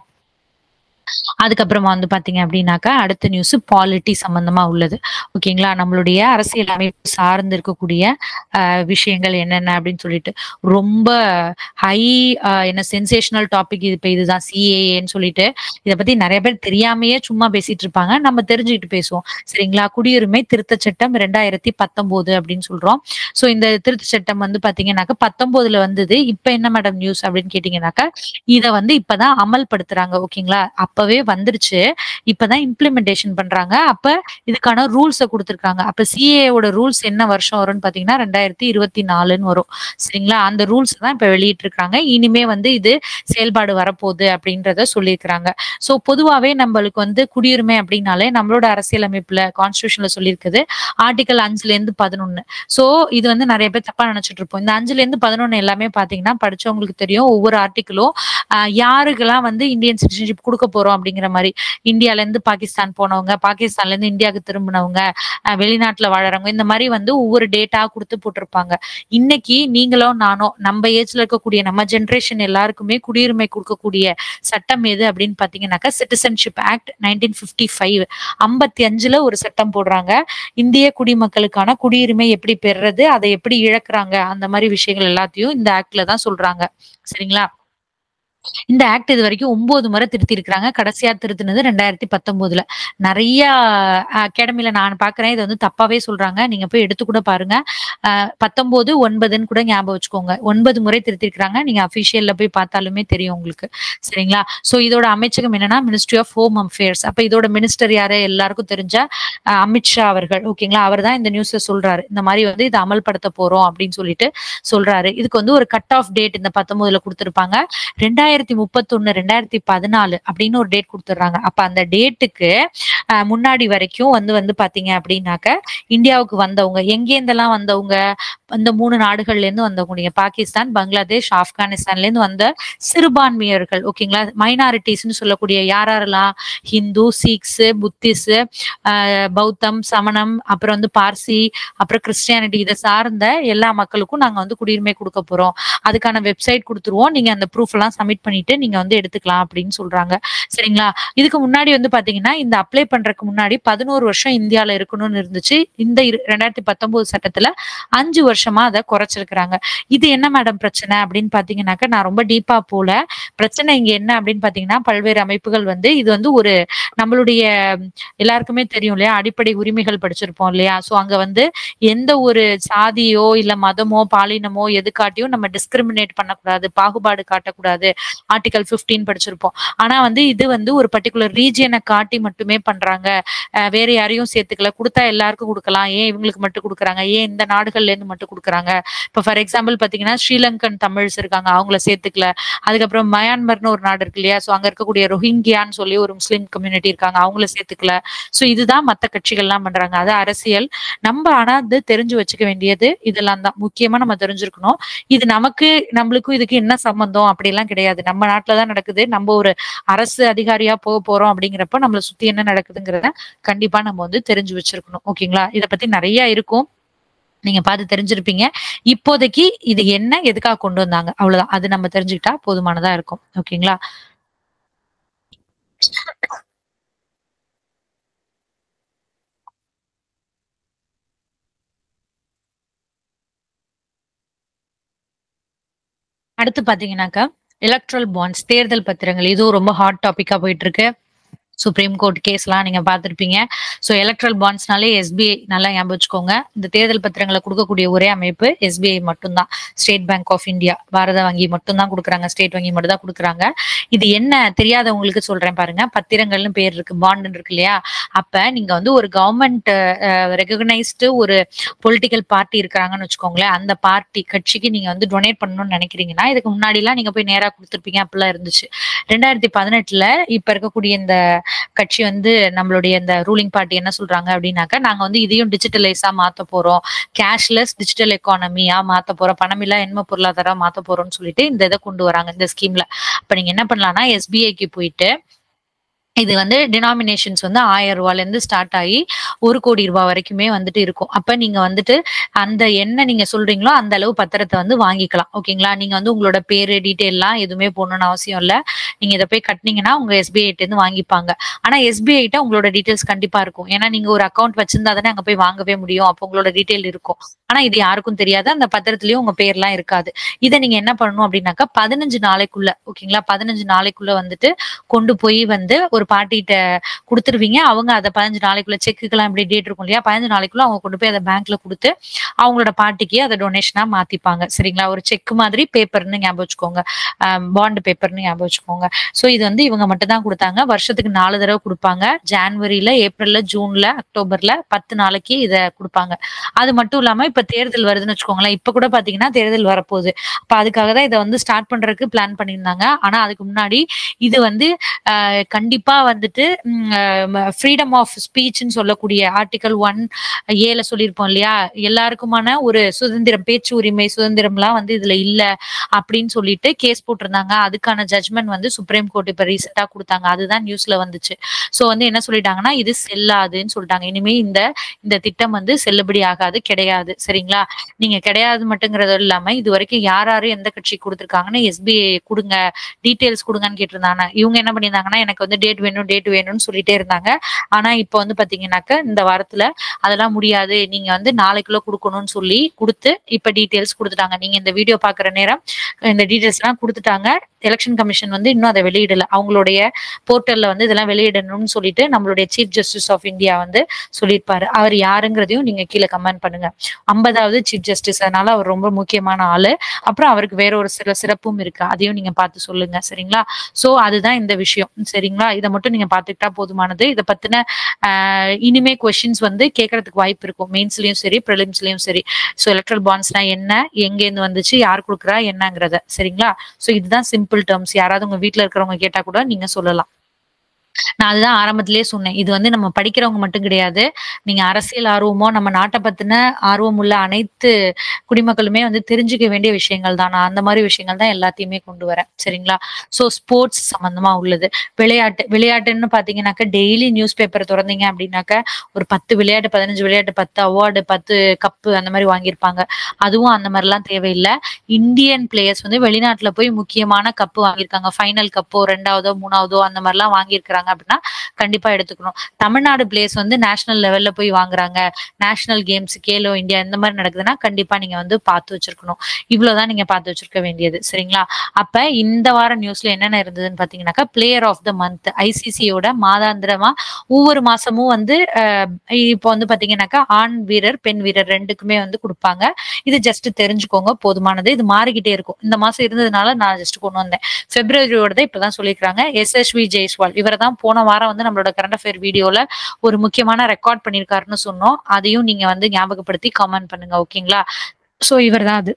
அதுக்கப்புறமா வந்து பாத்தீங்க அப்படின்னாக்கா அடுத்த நியூஸ் பாலிட்டி சம்பந்தமா உள்ளது ஓகேங்களா நம்மளுடைய அரசியல் அமைப்பு சார்ந்து இருக்கக்கூடிய ஆஹ், விஷயங்கள் என்னென்ன அப்படின்னு சொல்லிட்டு ரொம்ப ஹை என்ன சென்சேஷனல் டாபிக் இது இப்ப இதுதான் சிஏஏன்னு சொல்லிட்டு இத பத்தி நிறைய பேர் தெரியாமையே சும்மா பேசிட்டு இருப்பாங்க நம்ம தெரிஞ்சுக்கிட்டு பேசுவோம் சரிங்களா குடியுரிமை திருத்த சட்டம் ரெண்டாயிரத்தி பத்தொன்பது அப்படின்னு சொல்றோம் சோ இந்த திருத்த சட்டம் வந்து பாத்தீங்கன்னாக்கா பத்தொன்பதுல வந்தது இப்ப என்ன மேடம் நியூஸ் அப்படின்னு கேட்டீங்கன்னாக்கா இத வந்து இப்பதான் அமல்படுத்துறாங்க ஓகேங்களா அப்பவே வந்துருச்சு இப்பதான் இம்ப்ளிமெண்டேஷன் பண்றாங்க அப்ப இதுக்கான ரூல்ஸ கொடுத்திருக்காங்க அப்ப சிஏஓட ரூல்ஸ் என்ன வருஷம் வரும்னு பாத்தீங்கன்னா ரெண்டாயிரத்தி இருபத்தி நாலுன்னு வரும் சரிங்களா அந்த ரூல்ஸ் தான் இப்ப வெளியிட்டு இருக்காங்க இனிமே வந்து இது செயல்பாடு வரப்போகுது அப்படின்றத சொல்லியிருக்கிறாங்க சோ பொதுவாவே நம்மளுக்கு வந்து குடியுரிமை அப்படின்னாலே நம்மளோட அரசியலமைப்புல கான்ஸ்டியூஷன்ல சொல்லியிருக்குது ஆர்டிகல் அஞ்சுல இருந்து பதினொன்னு சோ இது வந்து நிறைய பேர் தப்பா நினைச்சிட்டு இருப்போம் இந்த அஞ்சுல இருந்து பதினொன்னு எல்லாமே பாத்தீங்கன்னா படிச்சவங்களுக்கு தெரியும் ஒவ்வொரு ஆர்டிக்கிளும் யாருக்கெல்லாம் வந்து இந்தியன் சிட்டிசன்ஷிப் கொடுக்க போறோம் அப்படிங்கிற மாதிரி இந்தியால இருந்து பாகிஸ்தான் போனவங்க பாகிஸ்தான்ல இருந்து இந்தியாவுக்கு திரும்பினவங்க அஹ் வெளிநாட்டுல வாழறவங்க இந்த மாதிரி வந்து ஒவ்வொரு டேட்டா கொடுத்து போட்டிருப்பாங்க இன்னைக்கு நீங்களோ நானோ நம்ம ஏஜ்ல இருக்கக்கூடிய நம்ம ஜென்ரேஷன் எல்லாருக்குமே குடியுரிமை கொடுக்கக்கூடிய சட்டம் எது அப்படின்னு பாத்தீங்கன்னாக்கா citizenship act nineteen fifty five ஐம்பத்தி அஞ்சுல ஒரு சட்டம் போடுறாங்க இந்திய குடிமக்களுக்கான குடியுரிமை எப்படி பெறுறது அதை எப்படி இழக்கிறாங்க அந்த மாதிரி விஷயங்கள் எல்லாத்தையும் இந்த ஆக்ட்ல தான் சொல்றாங்க சரிங்களா இந்த ஆக்ட் இது வரைக்கும் ஒன்பது முறை திருத்தி இருக்கிறாங்க கடைசியா திருத்தினது ரெண்டாயிரத்தி பத்தொன்பதுல நிறைய அகாடமில நான் பாக்குறேன் இதை வந்து தப்பாவே சொல்றாங்க நீங்க போய் எடுத்து கூட பாருங்க அஹ், பத்தொன்பது ஒன்பதுன்னு கூட ஞாபகம் வச்சுக்கோங்க ஒன்பது முறை திருத்திருக்கிறாங்க நீங்க அபிஷியல்ல போய் பார்த்தாலுமே தெரியும் உங்களுக்கு சரிங்களா சோ இதோட அமைச்சகம் என்னன்னா மினிஸ்ட்ரி ஆஃப் ஹோம் அஃபேர்ஸ் அப்ப இதோட மினிஸ்டர் யாரு எல்லாருக்கும் தெரிஞ்ச அஹ், அமித்ஷா அவர்கள் ஓகேங்களா அவர் தான் இந்த நியூஸை சொல்றாரு இந்த மாதிரி வந்து இதை அமல்படுத்த போறோம் அப்படின்னு சொல்லிட்டு சொல்றாரு இதுக்கு வந்து ஒரு கட் ஆஃப் டேட் இந்த பத்தொன்பதுல கொடுத்திருப்பாங்க ரெண்டாயிரத்தி முப்பத்தொன்னு ரெண்டாயிரத்தி பதினாலு அப்படின்னு ஒரு டேட் கொடுத்துட்றாங்க அப்ப அந்த டேட்டுக்கு முன்னாடி வரைக்கும் வந்து வந்து பாத்தீங்க அப்படின்னாக்க இந்தியாவுக்கு வந்தவங்க எங்கேருந்தெல்லாம் வந்தவங்க இந்த மூணு நாடுகள்ல இருந்து வந்தவங்க நீங்க பாகிஸ்தான் பங்களாதேஷ் ஆப்கானிஸ்தான்ல இருந்து வந்த சிறுபான்மையர்கள் ஓகேங்களா மைனாரிட்டிஸ்னு சொல்லக்கூடிய யார் யாரெல்லாம் ஹிந்து சீக்ஸ் புத்திஸ் பௌத்தம் சமணம் அப்புறம் வந்து பார்சி அப்புறம் கிறிஸ்டியானிட்டி இதை சார்ந்த எல்லா மக்களுக்கும் நாங்க வந்து குடியுரிமை கொடுக்க போறோம் அதுக்கான வெப்சைட் கொடுத்துருவோம் நீங்க அந்த ப்ரூஃப் எல்லாம் சப்மிட் பண்ணிட்டு நீங்க வந்து எடுத்துக்கலாம் அப்படின்னு சொல்றாங்க சரிங்களா இதுக்கு முன்னாடி வந்து பாத்தீங்கன்னா இந்த அப்ளை பண்றதுக்கு முன்னாடி பதினோரு வருஷம் இந்தியால இருக்கணும்னு இருந்துச்சு இந்த இரு- ரெண்டாயிரத்தி பத்தொன்பது சட்டத்துல அஞ்சு வருஷமா அதை குறைச்சிருக்கிறாங்க இது என்ன மேடம் பிரச்சனை அப்படின்னு பாத்தீங்கன்னாக்க நான் ரொம்ப டீப்பா போல பிரச்சனை இங்க என்ன அப்படின்னு பாத்தீங்கன்னா பல்வேறு அமைப்புகள் வந்து இது வந்து ஒரு நம்மளுடைய எல்லாருக்குமே தெரியும் இல்லையா அடிப்படை உரிமைகள் படிச்சிருப்போம் இல்லையா சோ அங்க வந்து எந்த ஒரு சாதியோ இல்ல மதமோ பாலினமோ எது காட்டியும் நம்ம டிஸ்கிரிமினேட் பண்ணக்கூடாது பாகுபாடு காட்டக்கூடாது ஆர்டிகல் 15 படிச்சிருப்போம் ஆனா வந்து இது வந்து ஒரு பர்டிகுலர் ரீஜியனை காட்டி மட்டுமே பண்றாங்க அஹ் வேற யாரையும் சேர்த்துக்கல கொடுத்தா எல்லாருக்கும் கொடுக்கலாம் ஏன் இவங்களுக்கு மட்டும் கொடுக்குறாங்க ஏன் இந்த நாடுகள்ல இருந்து மட்டும் கொடுக்குறாங்க இப்ப ஃபார் எக்ஸாம்பிள் பாத்தீங்கன்னா ஸ்ரீலங்கன் தமிழ்ஸ் இருக்காங்க அவங்கள சேர்த்துக்கல அதுக்கப்புறம் மயான்மர்னு ஒரு நாடு இருக்கு இல்லையா சோ அங்க இருக்கக்கூடிய ரொஹிங்கியான்னு சொல்லி ஒரு முஸ்லீம் கம்யூனிட்டி இருக்காங்க அவங்கள சேர்த்துக்கல சோ இதுதான் மத்த கட்சிகள்லாம் பண்றாங்க அது அரசியல் நம்ம ஆனா அது தெரிஞ்சு வச்சுக்க வேண்டியது இதெல்லாம் தான் முக்கியமா நம்ம தெரிஞ்சிருக்கணும் இது நமக்கு நம்மளுக்கும் இதுக்கு என்ன சம்பந்தம் அப்படிலாம் கிடையாது நம்ம நாட்டுல தான் நடக்குது நம்ம ஒரு அரசு அதிகாரியா போக போறோம் அப்படிங்கிறப்ப நம்மளை சுத்தி என்ன நடக்குதுங்கிறத கண்டிப்பா நம்ம வந்து தெரிஞ்சு வச்சிருக்கணும் ஓகேங்களா இத பத்தி நிறைய இருக்கும் நீங்க பார்த்து தெரிஞ்சிருப்பீங்க இப்போதைக்கு இது என்ன எதுக்காக கொண்டு வந்தாங்க அவ்வளவுதான் அது நம்ம தெரிஞ்சுக்கிட்டா போதுமானதா இருக்கும் ஓகேங்களா அடுத்து பாத்தீங்கன்னாக்கா எலக்ட்ரல் பாண்ட்ஸ் தேர்தல் பத்திரங்கள் இதுவும் ரொம்ப ஹாட் டாபிக்கா போயிட்டு இருக்கு சுப்ரீம் கோர்ட் கேஸ்லாம் நீங்க பார்த்திருப்பீங்க ஸோ எலக்ட்ரல் பாண்ட்ஸ்னாலே எஸ்பிஐ நல்லா ஞாபகம் வச்சுக்கோங்க இந்த தேர்தல் பத்திரங்களை கொடுக்கக்கூடிய ஒரே அமைப்பு எஸ்பிஐ மட்டும்தான் ஸ்டேட் பேங்க் ஆஃப் இந்தியா பாரத வங்கி மட்டும்தான் கொடுக்குறாங்க ஸ்டேட் வங்கி மட்டும் தான் கொடுக்குறாங்க இது என்ன தெரியாதவங்களுக்கு சொல்றேன் பாருங்க பத்திரங்கள்னு பேர் இருக்கு பாண்ட் இருக்கு இல்லையா அப்ப நீங்க வந்து ஒரு கவர்மெண்ட் ரெகக்னைஸ்டு ஒரு பொலிட்டிக்கல் பார்ட்டி இருக்கிறாங்கன்னு வச்சுக்கோங்களேன் அந்த பார்ட்டி கட்சிக்கு நீங்க வந்து டொனேட் பண்ணணும்னு நினைக்கிறீங்கன்னா இதுக்கு முன்னாடி எல்லாம் நீங்க போய் நேரா கொடுத்துருப்பீங்க அப்படிலாம் இருந்துச்சு ரெண்டாயிரத்தி பதினெட்டுல இப்ப இருக்கக்கூடிய இந்த கட்சி வந்து நம்மளுடைய இந்த ரூலிங் பார்ட்டி என்ன சொல்றாங்க அப்படின்னாக்க நாங்க வந்து இதையும் டிஜிட்டலைஸா மாத்த போறோம் கேஷ்லெஸ் டிஜிட்டல் எக்கானமியா மாத்த போறோம் பணமில்லா எண்ம பொருளாதாரம் மாத்த போறோம்னு சொல்லிட்டு இந்த இதை கொண்டு வராங்க இந்த ஸ்கீம்ல அப்ப நீங்க என்ன பண்ணலாம்னா எஸ்பிஐக்கு போயிட்டு இது வந்து டினாமினேஷன்ஸ் வந்து ஆயிரம் ரூபாயில இருந்து ஸ்டார்ட் ஆகி ஒரு கோடி ரூபாய் வரைக்குமே வந்துட்டு இருக்கும் அப்ப நீங்க வந்துட்டு அந்த என்ன நீங்க சொல்றீங்களோ அந்த அளவு பத்திரத்தை வந்து வாங்கிக்கலாம் ஓகேங்களா நீங்க வந்து உங்களோட பேரு டீட்டெயில்லாம் எதுவுமே போடணும்னு அவசியம் இல்ல நீங்க இதை போய் கட்டினீங்கன்னா உங்க எஸ்பிஐ இருந்து வாங்கிப்பாங்க ஆனா எஸ்பிஐ கிட்ட உங்களோட டீட்டெயில்ஸ் கண்டிப்பா இருக்கும் ஏன்னா நீங்க ஒரு அக்கௌண்ட் வச்சிருந்தா தானே அங்க போய் வாங்கவே முடியும் அப்போ உங்களோட டீட்டெயில் இருக்கும் ஆனா இது யாருக்கும் தெரியாது அந்த பத்திரத்துலயும் உங்க பேர்லாம் இருக்காது இதை நீங்க என்ன பண்ணணும் அப்படின்னாக்கா பதினஞ்சு நாளைக்குள்ள ஓகேங்களா பதினஞ்சு நாளைக்குள்ள வந்துட்டு கொண்டு போய் வந்து ஒரு பார்ட்டிகிட்ட கொடுத்துருவீங்க அவங்க அதை பதினஞ்சு நாளைக்குள்ள செக்குக்கெல்லாம் எப்படி டேட் இருக்கும் இல்லையா பதினஞ்சு நாளைக்குள்ள அவங்க கொண்டு போய் அதை பேங்க்ல கொடுத்து அவங்களோட பார்ட்டிக்கு அதை டொனேஷனா மாத்திப்பாங்க சரிங்களா ஒரு செக் மாதிரி பேப்பர்னு ஞாபகம் வச்சுக்கோங்க பாண்ட் பேப்பர்னு ஞாபகம் வச்சுக்கோங்க ஸோ இது வந்து இவங்க மட்டும் தான் கொடுத்தாங்க வருஷத்துக்கு நாலு தடவை கொடுப்பாங்க ஜான்வரியில ஏப்ரல்ல ஜூன்ல அக்டோபர்ல பத்து நாளைக்கு இதை கொடுப்பாங்க அது மட்டும் இல்லாம இப்ப தேர்தல் வருதுன்னு வச்சுக்கோங்களேன் இப்ப கூட பாத்தீங்கன்னா தேர்தல் வரப்போகுது அப்ப அதுக்காக தான் இதை வந்து ஸ்டார்ட் பண்றதுக்கு பிளான் பண்ணியிருந்தாங்க ஆனா அதுக்கு முன்னாடி இது வந்து ஆஹ், கண்டிப்பா வந்துட்டு ஃப்ரீடம் ஆஃப் ஸ்பீச்னு சொல்லக்கூடிய ஆர்டிகல் ஒன் ஏல சொல்லியிருப்போம் இல்லையா எல்லாருக்குமான ஒரு சுதந்திரம் பேச்சு உரிமை சுதந்திரம்லாம் வந்து இதுல இல்ல அப்படின்னு சொல்லிட்டு கேஸ் போட்டிருந்தாங்க அதுக்கான ஜட்மெண்ட் வந்து சுப்ரீம் கோர்ட் இப்ப ரீசெண்டா கொடுத்தாங்க அதுதான் நியூஸ்ல வந்துச்சு சோ வந்து என்ன சொல்லிட்டாங்கன்னா இது செல்லாதுன்னு சொல்லிட்டாங்க இனிமே இந்த இந்த திட்டம் வந்து செல்லுபடி ஆகாது கிடையாது சரிங்களா நீங்க கிடையாது மட்டுங்கிறது இல்லாம இது வரைக்கும் யார் யாரு எந்த கட்சி கொடுத்துருக்காங்கன்னு எஸ்பிஐ கொடுங்க டீடைல்ஸ் கொடுங்கன்னு கேட்டிருந்தாங்க இவங்க என்ன பண்ணியிருந்தாங்கன்னா எனக்கு வந்து டேட் வேணும் டேட் வேணும்னு சொல்லிட்டே இருந்தாங்க ஆனா இப்போ வந்து பாத்தீங்கன்னாக்க இந்த வாரத்துல அதெல்லாம் முடியாது நீங்க வந்து நாளைக்குள்ள கொடுக்கணும்னு சொல்லி கொடுத்து இப்ப டீடைல்ஸ் கொடுத்துட்டாங்க நீங்க இந்த வீடியோ பாக்குற நேரம் இந்த டீடைல்ஸ் எல்லாம் கொடுத்துட்டாங்க எலெக்ஷன் கமிஷன் வந்து இன்னும் அதை வெளியிடல அவங்களுடைய போர்ட்டல்ல வந்து இதெல்லாம் வெளியிடணும்னு சொல்லிட்டு நம்மளுடைய சீஃப் ஜஸ்டிஸ் ஆஃப் இந்தியா வந்து சொல்லியிருப்பாரு அவர் யாருங்கிறதையும் நீங்க கீழே கமெண்ட் பண்ணுங்க ஐம்பதாவது சீஃப் ஜஸ்டிஸ் அதனால அவர் ரொம்ப முக்கியமான ஆளு அப்புறம் அவருக்கு வேற ஒரு சில சிறப்பும் இருக்கு அதையும் நீங்க பார்த்து சொல்லுங்க சரிங்களா சோ அதுதான் இந்த விஷயம் சரிங்களா இதை மட்டும் நீங்க பாத்துக்கிட்டா போதுமானது இதை பத்தின ஆஹ், இனிமே கொஸ்டின்ஸ் வந்து கேட்கறதுக்கு வாய்ப்பு இருக்கும் மெயின்ஸ்லயும் சரி ப்ரிலிம்ஸ்லயும் சரி ஸோ எலக்ட்ரல் பாண்ட்ஸ்னா என்ன எங்க இருந்து வந்துச்சு யார் கொடுக்குறா என்னங்கிறத சரிங்களா ஸோ இதுதான் சிம்பிள் டேர்ம்ஸ் யாராவது உங்க வீட்ல இருக்கிறவங்க கேட்டா கூட நீங்க சொல்லலாம் நான் அதுதான் ஆரம்பத்திலேயே சொன்னேன் இது வந்து நம்ம படிக்கிறவங்க மட்டும் கிடையாது நீங்க அரசியல் ஆர்வமோ நம்ம நாட்டை பத்தின ஆர்வம் உள்ள அனைத்து குடிமக்களுமே வந்து தெரிஞ்சுக்க வேண்டிய விஷயங்கள் தான் நான் அந்த மாதிரி விஷயங்கள் தான் எல்லாத்தையுமே கொண்டு வரேன் சரிங்களா சோ ஸ்போர்ட்ஸ் சம்பந்தமா உள்ளது விளையாட்டு விளையாட்டுன்னு பாத்தீங்கன்னாக்க டெய்லி நியூஸ் பேப்பர் திறந்தீங்க அப்படின்னாக்க ஒரு பத்து விளையாட்டு பதினஞ்சு விளையாட்டு பத்து அவார்டு பத்து கப்பு அந்த மாதிரி வாங்கியிருப்பாங்க அதுவும் அந்த மாதிரிலாம் தேவையில்லை இந்தியன் பிளேயர்ஸ் வந்து வெளிநாட்டுல போய் முக்கியமான கப்பு வாங்கியிருக்காங்க ஃபைனல் கப்போ ரெண்டாவதோ மூணாவதோ அந்த மாதிரிலாம் வாங்கியிருக்கிறாங்க அப்படின்னா கண்டிப்பா எடுத்துக்கணும் தமிழ்நாடு பிளேயர்ஸ் வந்து நேஷனல் லெவல்ல போய் வாங்குறாங்க நேஷனல் கேம்ஸ் கேலோ இந்தியா இந்த மாதிரி நடக்குதுன்னா கண்டிப்பா நீங்க வந்து பார்த்து வச்சிருக்கணும் இவ்வளவுதான் நீங்க பார்த்து வச்சிருக்க வேண்டியது சரிங்களா அப்ப இந்த வார நியூஸ்ல என்னென்ன இருந்ததுன்னு பாத்தீங்கன்னாக்கா பிளேயர் ஆஃப் த மந்த் ஐசிசியோட மாதாந்திரமா ஒவ்வொரு மாசமும் வந்து அஹ், இப்போ வந்து பாத்தீங்கன்னாக்கா ஆண் வீரர் பெண் வீரர் ரெண்டுக்குமே வந்து கொடுப்பாங்க இது ஜஸ்ட் தெரிஞ்சுக்கோங்க போதுமானது இது மாறிக்கிட்டே இருக்கும் இந்த மாசம் இருந்ததுனால நான் ஜஸ்ட் கொண்டு வந்தேன் பிப்ரவரியோட இப்பதான் சொல்லியிருக்காங்க எஸ்எஸ்வி ஜெய்ஸ்வால் இவரை தான் போன வாரம் வந்து நம்மளோட கரண்ட் அஃபேர் வீடியோல ஒரு முக்கியமான ரெக்கார்ட் பண்ணியிருக்காருன்னு சொன்னோம் அதையும் நீங்க வந்து ஞாபகப்படுத்தி கமெண்ட் பண்ணுங்க ஓகேங்களா சோ இவர் தான் அது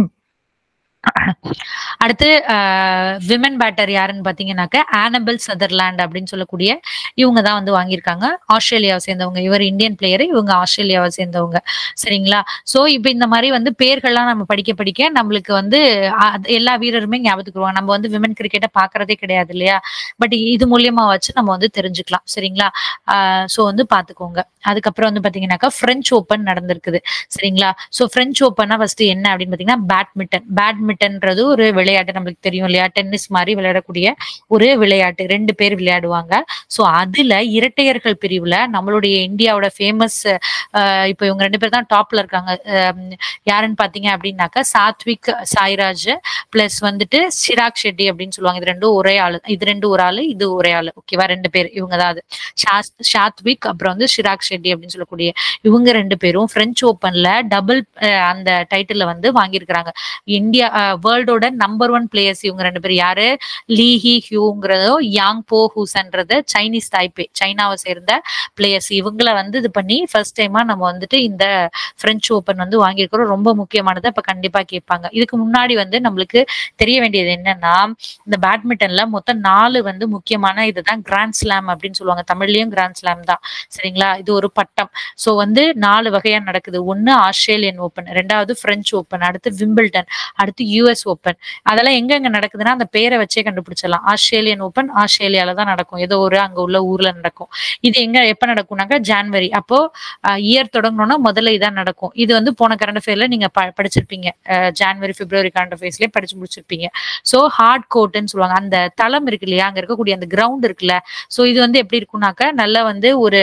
அடுத்து விமன் பேட்டர் யாருன்னு பாத்தீங்கன்னாக்க ஆனபல் சதர்லாண்ட் அப்படின்னு சொல்லக்கூடிய இவங்க தான் வந்து வாங்கியிருக்காங்க ஆஸ்திரேலியாவை சேர்ந்தவங்க இவர் இந்தியன் பிளேயர் இவங்க ஆஸ்திரேலியாவை சேர்ந்தவங்க சரிங்களா சோ இப்போ இந்த மாதிரி வந்து பேர்கள்லாம் நம்ம படிக்க படிக்க நம்மளுக்கு வந்து அ- அது எல்லா வீரருமே ஞாபகத்துக்கு வருவாங்க நம்ம வந்து விமன் கிரிக்கெட்டை பாக்குறதே கிடையாது இல்லையா பட் இது மூலியமா வச்சு நம்ம வந்து தெரிஞ்சுக்கலாம் சரிங்களா சோ வந்து பாத்துக்கோங்க அதுக்கப்புறம் வந்து பாத்தீங்கன்னாக்கா பிரெஞ்சு ஓப்பன் நடந்திருக்குது சரிங்களா சோ பிரெஞ்சு ஓப்பன்னா ஃபர்ஸ்ட் என்ன அப்படின்னு பாத்தீங்கன்னா பேட்மிண்டன் பேட்மிண்டன் பேட்மிண்டன்ன்றது ஒரு விளையாட்டு நம்மளுக்கு தெரியும் இல்லையா டென்னிஸ் மாதிரி விளையாடக்கூடிய ஒரு விளையாட்டு ரெண்டு பேர் விளையாடுவாங்க ஸோ அதுல இரட்டையர்கள் பிரிவுல நம்மளுடைய இந்தியாவோட ஃபேமஸ் இப்போ இவங்க ரெண்டு பேர் தான் டாப்ல இருக்காங்க அஹ் யாருன்னு பாத்தீங்க அப்படின்னாக்கா சாத்விக் சாய்ராஜ் பிளஸ் வந்துட்டு சிராக் ஷெட்டி அப்படின்னு சொல்லுவாங்க இது ரெண்டும் ஒரே ஆளு இது ரெண்டு ஒரு ஆளு இது ஒரே ஆளு ஓகேவா ரெண்டு பேர் இவங்க தான் அது ஷாஸ்- சாத்விக் அப்புறம் வந்து சிராக் ஷெட்டி அப்படின்னு சொல்லக்கூடிய இவங்க ரெண்டு பேரும் பிரெஞ்சு ஓப்பன்ல டபுள் அந்த டைட்டில் வந்து வாங்கியிருக்கிறாங்க இந்தியா வேர்ல்டோட நம்பர் ஒன் பிளேயர்ஸ் இவங்க ரெண்டு பேர் யாரு லீ ஹி ஹியூங்கிறதோ யாங் போ ஹூசன்றது சைனீஸ் தாய்பே சைனாவை சேர்ந்த பிளேயர்ஸ் இவங்கள வந்து இது பண்ணி ஃபர்ஸ்ட் டைமா நம்ம வந்துட்டு இந்த பிரெஞ்சு ஓப்பன் வந்து வாங்கியிருக்கிறோம் ரொம்ப முக்கியமானது அப்ப கண்டிப்பா கேட்பாங்க இதுக்கு முன்னாடி வந்து நம்மளுக்கு தெரிய வேண்டியது என்னன்னா இந்த பேட்மிண்டன்ல மொத்தம் நாலு வந்து முக்கியமான இதுதான் கிராண்ட் ஸ்லாம் அப்படின்னு சொல்லுவாங்க தமிழ்லயும் கிராண்ட் ஸ்லாம் தான் சரிங்களா இது ஒரு பட்டம் சோ வந்து நாலு வகையா நடக்குது ஒன்னு ஆஸ்திரேலியன் ஓப்பன் ரெண்டாவது பிரெஞ்சு ஓப்பன் அடுத்து விம்பிள்டன் அடுத்து யூஎஸ் ஓப்பன் அதெல்லாம் எங்க எங்க நடக்குதுன்னா அந்த பேரை வச்சே கண்டுபிடிச்சிடலாம் ஆஸ்திரேலியன் ஓப்பன் ஆஸ்திரேலியால தான் நடக்கும் ஏதோ ஒரு அங்க உள்ள ஊர்ல நடக்கும் இது எங்க எப்ப நடக்கும்னாக்கா ஜான்வரி அப்போ இயர் தொடங்கணும்னா முதல்ல இதான் நடக்கும் இது வந்து போன கரண்ட் அஃபேர்ல நீங்க ப- படிச்சிருப்பீங்க அஹ், ஜான்வரி பிப்ரவரி கரண்ட் அஃபேர்ஸ்லயே படிச்சு முடிச்சிருப்பீங்க சோ ஹார்ட் கோர்ட்னு சொல்லுவாங்க அந்த தளம் இருக்கு இல்லையா அங்க இருக்கக்கூடிய அந்த கிரவுண்ட் இருக்குல்ல சோ இது வந்து எப்படி இருக்கும்னாக்கா நல்லா வந்து ஒரு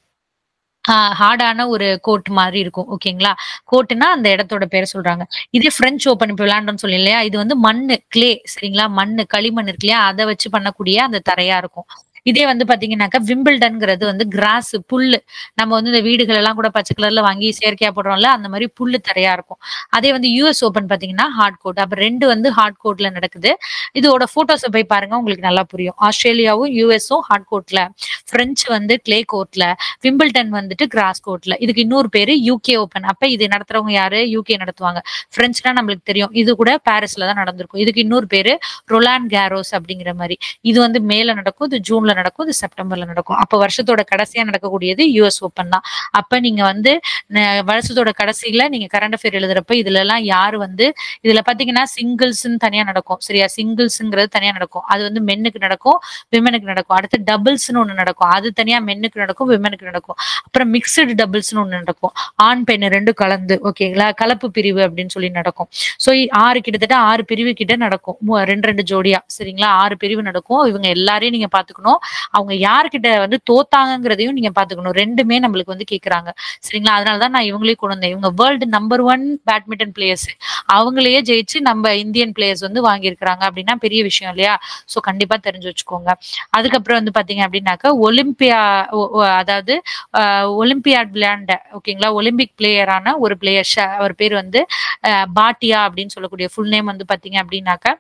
ஹார்டான ஒரு கோட் மாதிரி இருக்கும் ஓகேங்களா கோட்டுனா அந்த இடத்தோட பேரை சொல்றாங்க இதே பிரெஞ்சு ஓப்பன் இப்ப விளையாண்டோம்னு சொல்லி இல்லையா இது வந்து மண்ணு கிளே சரிங்களா மண்ணு களிமண் இருக்கு இல்லையா அதை வச்சு பண்ணக்கூடிய அந்த தரையா இருக்கும் இதே வந்து பாத்தீங்கன்னாக்கா விம்பிள்டன்ங்கிறது வந்து கிராஸ் புல்லு நம்ம வந்து இந்த வீடுகள் எல்லாம் கூட பச்சை கலர்ல வாங்கி செயற்கையா போடுறோம்ல அந்த மாதிரி புல்லு தரையா இருக்கும் அதே வந்து யூஎஸ் ஓபன் பாத்தீங்கன்னா ஹார்ட் கோட் அப்ப ரெண்டு வந்து ஹார்ட் கோட்ல நடக்குது இதோட போட்டோஸை போய் பாருங்க உங்களுக்கு நல்லா புரியும் ஆஸ்திரேலியாவும் யூஎஸும் ஹார்ட் கோட்ல பிரெஞ்சு வந்து கிளே கோர்ட்ல விம்பிள்டன் வந்துட்டு கிராஸ் கோர்ட்ல இதுக்கு இன்னொரு பேரு யூகே ஓபன் அப்ப இது நடத்துறவங்க யாரு யூகே நடத்துவாங்க பிரெஞ்சுனா நம்மளுக்கு தெரியும் இது கூட பாரிஸ்ல தான் நடந்திருக்கும் இதுக்கு இன்னொரு பேரு ரொலான் கேரோஸ் அப்படிங்கிற மாதிரி இது வந்து மேல நடக்கும் இது ஜூன்ல நடக்கும் இது செப்டம்பர்ல நடக்கும் அப்ப வருஷத்தோட கடைசியா நடக்கக்கூடியது யூஎஸ் ஓபன் தான் அப்ப நீங்க வந்து ந- வருஷத்தோட கடைசியில நீங்க கரண்ட் அஃபேர் எழுதுறப்ப இதுல எல்லாம் யாரு வந்து இதுல பாத்தீங்கன்னா சிங்கிள்ஸ்ன்னு தனியா நடக்கும் சரியா சிங்கிள்ஸ்ங்கிறது தனியா நடக்கும் அது வந்து மென்னுக்கு நடக்கும் விமனுக்கு நடக்கும் அடுத்து டபுள்ஸ்னு ஒண்ணு நடக்கும் அது தனியா மென்னுக்கு நடக்கும் விமனுக்கு நடக்கும் அப்புறம் மிக்சடு டபுள்ஸ்னு ஒண்ணு நடக்கும் ஆண் பெண் ரெண்டும் கலந்து ஓகேங்களா கலப்பு பிரிவு அப்படின்னு சொல்லி நடக்கும் சோ ஆறு கிட்டத்தட்ட ஆறு பிரிவு கிட்ட நடக்கும் மு- ரெண்டு ரெண்டு ஜோடியா சரிங்களா ஆறு பிரிவு நடக்கும் இவங்க எல்லாரையும் நீங்க பாத்துக்கணும் அவங்க யார்கிட்ட வந்து தோத்தாங்கங்கிறதையும் நீங்க பாத்துக்கணும் ரெண்டுமே நம்மளுக்கு வந்து கேக்குறாங்க சரிங்களா அதனாலதான் நான் இவங்களையும் கொண்டு வந்தேன் இவங்க world number one badminton players அவங்களையே ஜெயிச்சு நம்ம இந்தியன் பிளேயர்ஸ் வந்து வாங்கியிருக்கிறாங்க அப்படின்னா பெரிய விஷயம் இல்லையா சோ கண்டிப்பா தெரிஞ்சு வச்சுக்கோங்க அதுக்கப்புறம் வந்து பாத்தீங்க அப்படின்னாக்கா ஒலிம்பியா ஒ- ஒ- அதாவது ஆஹ், ஒலிம்பியாட் விளையாண்ட ஓகேங்களா ஒலிம்பிக் பிளேயரான ஒரு பிளேயர் அவர் பேர் வந்து ஆஹ், பாட்டியா அப்படின்னு சொல்லக்கூடிய ஃபுல் நேம் வந்து பாத்தீங்க அப்படின்னாக்கா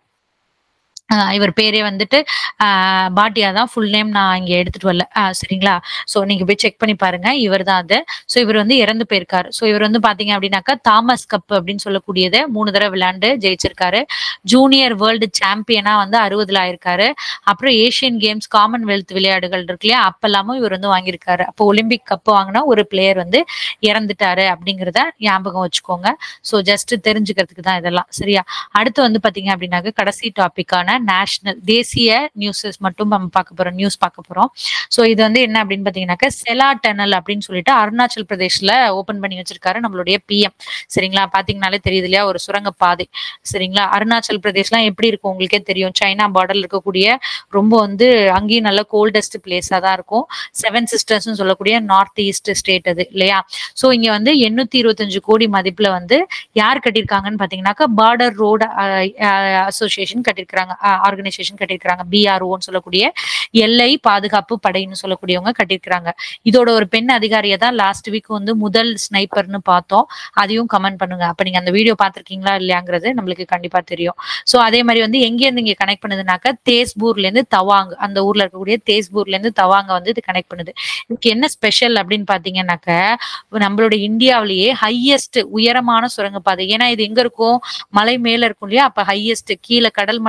ஆஹ் இவர் பேரே வந்துட்டு ஆஹ் பாட்டியா தான் ஃபுல் நேம் நான் இங்க எடுத்துட்டு வரல ஆஹ் சரிங்களா சோ நீங்க போய் செக் பண்ணி பாருங்க இவர் தான் அது சோ இவர் வந்து இறந்து போயிருக்காரு சோ இவர் வந்து பாத்தீங்க அப்படின்னாக்கா தாமஸ் கப் அப்படின்னு சொல்லக்கூடியதை மூணு தடவை விளையாண்டு ஜெயிச்சிருக்காரு ஜூனியர் வேர்ல்டு சாம்பியனா வந்து அறுபதுல ஆயிருக்காரு அப்புறம் ஏசியன் கேம்ஸ் காமன்வெல்த் விளையாடுகள் இருக்கு இல்லையா அப்பெல்லாமும் இவர் வந்து வாங்கியிருக்காரு அப்போ ஒலிம்பிக் கப் வாங்கினா ஒரு பிளேயர் வந்து இறந்துட்டாரு அப்படிங்கிறத ஞாபகம் வச்சுக்கோங்க சோ ஜஸ்ட் தெரிஞ்சுக்கிறதுக்கு தான் இதெல்லாம் சரியா அடுத்து வந்து பாத்தீங்க அப்படின்னாக்க கடைசி டாபிக்கான நேஷனல் தேசிய நியூஸஸ் மட்டும் நம்ம பார்க்க போறோம் நியூஸ் பார்க்க போறோம் சோ இது வந்து என்ன அப்படின்னு பாத்தீங்கன்னாக்க செலா டனல் அப்படின்னு சொல்லிட்டு அருணாச்சல் பிரதேஷ்ல ஓபன் பண்ணி வச்சிருக்காரு நம்மளுடைய பிஎம் சரிங்களா பாத்தீங்கன்னாலே தெரியுது இல்லையா ஒரு சுரங்க பாதை சரிங்களா அருணாச்சல் பிரதேஷ்லாம் எப்படி இருக்கும் உங்களுக்கே தெரியும் சைனா பார்டர்ல இருக்கக்கூடிய ரொம்ப வந்து அங்கேயும் நல்ல கோல்டஸ்ட் பிளேஸா தான் இருக்கும் செவன் சிஸ்டர்ஸ் சொல்லக்கூடிய நார்த் ஈஸ்ட் ஸ்டேட் அது இல்லையா சோ இங்க வந்து எண்ணூத்தி இருபத்தஞ்சு கோடி மதிப்புல வந்து யார் கட்டியிருக்காங்கன்னு பாத்தீங்கன்னாக்கா பார்டர் ரோடு அசோசியேஷன் கட்டியிருக்காங்க ஆர்கனைசேஷன் கட்டியிருக்காங்க பிஆர்ஓன்னு சொல்லக்கூடிய எல்லை பாதுகாப்பு படைன்னு சொல்லக்கூடியவங்க கட்டியிருக்காங்க இதோட ஒரு பெண் அதிகாரியை தான் லாஸ்ட் வீக் வந்து முதல் ஸ்னைப்பர்னு பார்த்தோம் அதையும் கமெண்ட் பண்ணுங்க அப்ப நீங்க அந்த வீடியோ பார்த்திருக்கீங்களா இல்லையாங்கிறது நம்மளுக்கு கண்டிப்பா தெரியும் சோ அதே மாதிரி வந்து எங்க இருந்து இங்க கனெக்ட் பண்ணுதுனாக்கா தேஸ்பூர்ல இருந்து தவாங் அந்த ஊர்ல இருக்கக்கூடிய தேஸ்பூர்ல இருந்து தவாங்க வந்து இது கனெக்ட் பண்ணுது இதுக்கு என்ன ஸ்பெஷல் அப்படின்னு பாத்தீங்கன்னாக்க நம்மளுடைய இந்தியாவிலேயே ஹையஸ்ட் உயரமான சுரங்கப்பாதை ஏன்னா இது எங்க இருக்கும் மலை மேல இருக்கும் இல்லையா அப்ப ஹையஸ்ட் கீழே கடல் மட்டத்துல இருந்து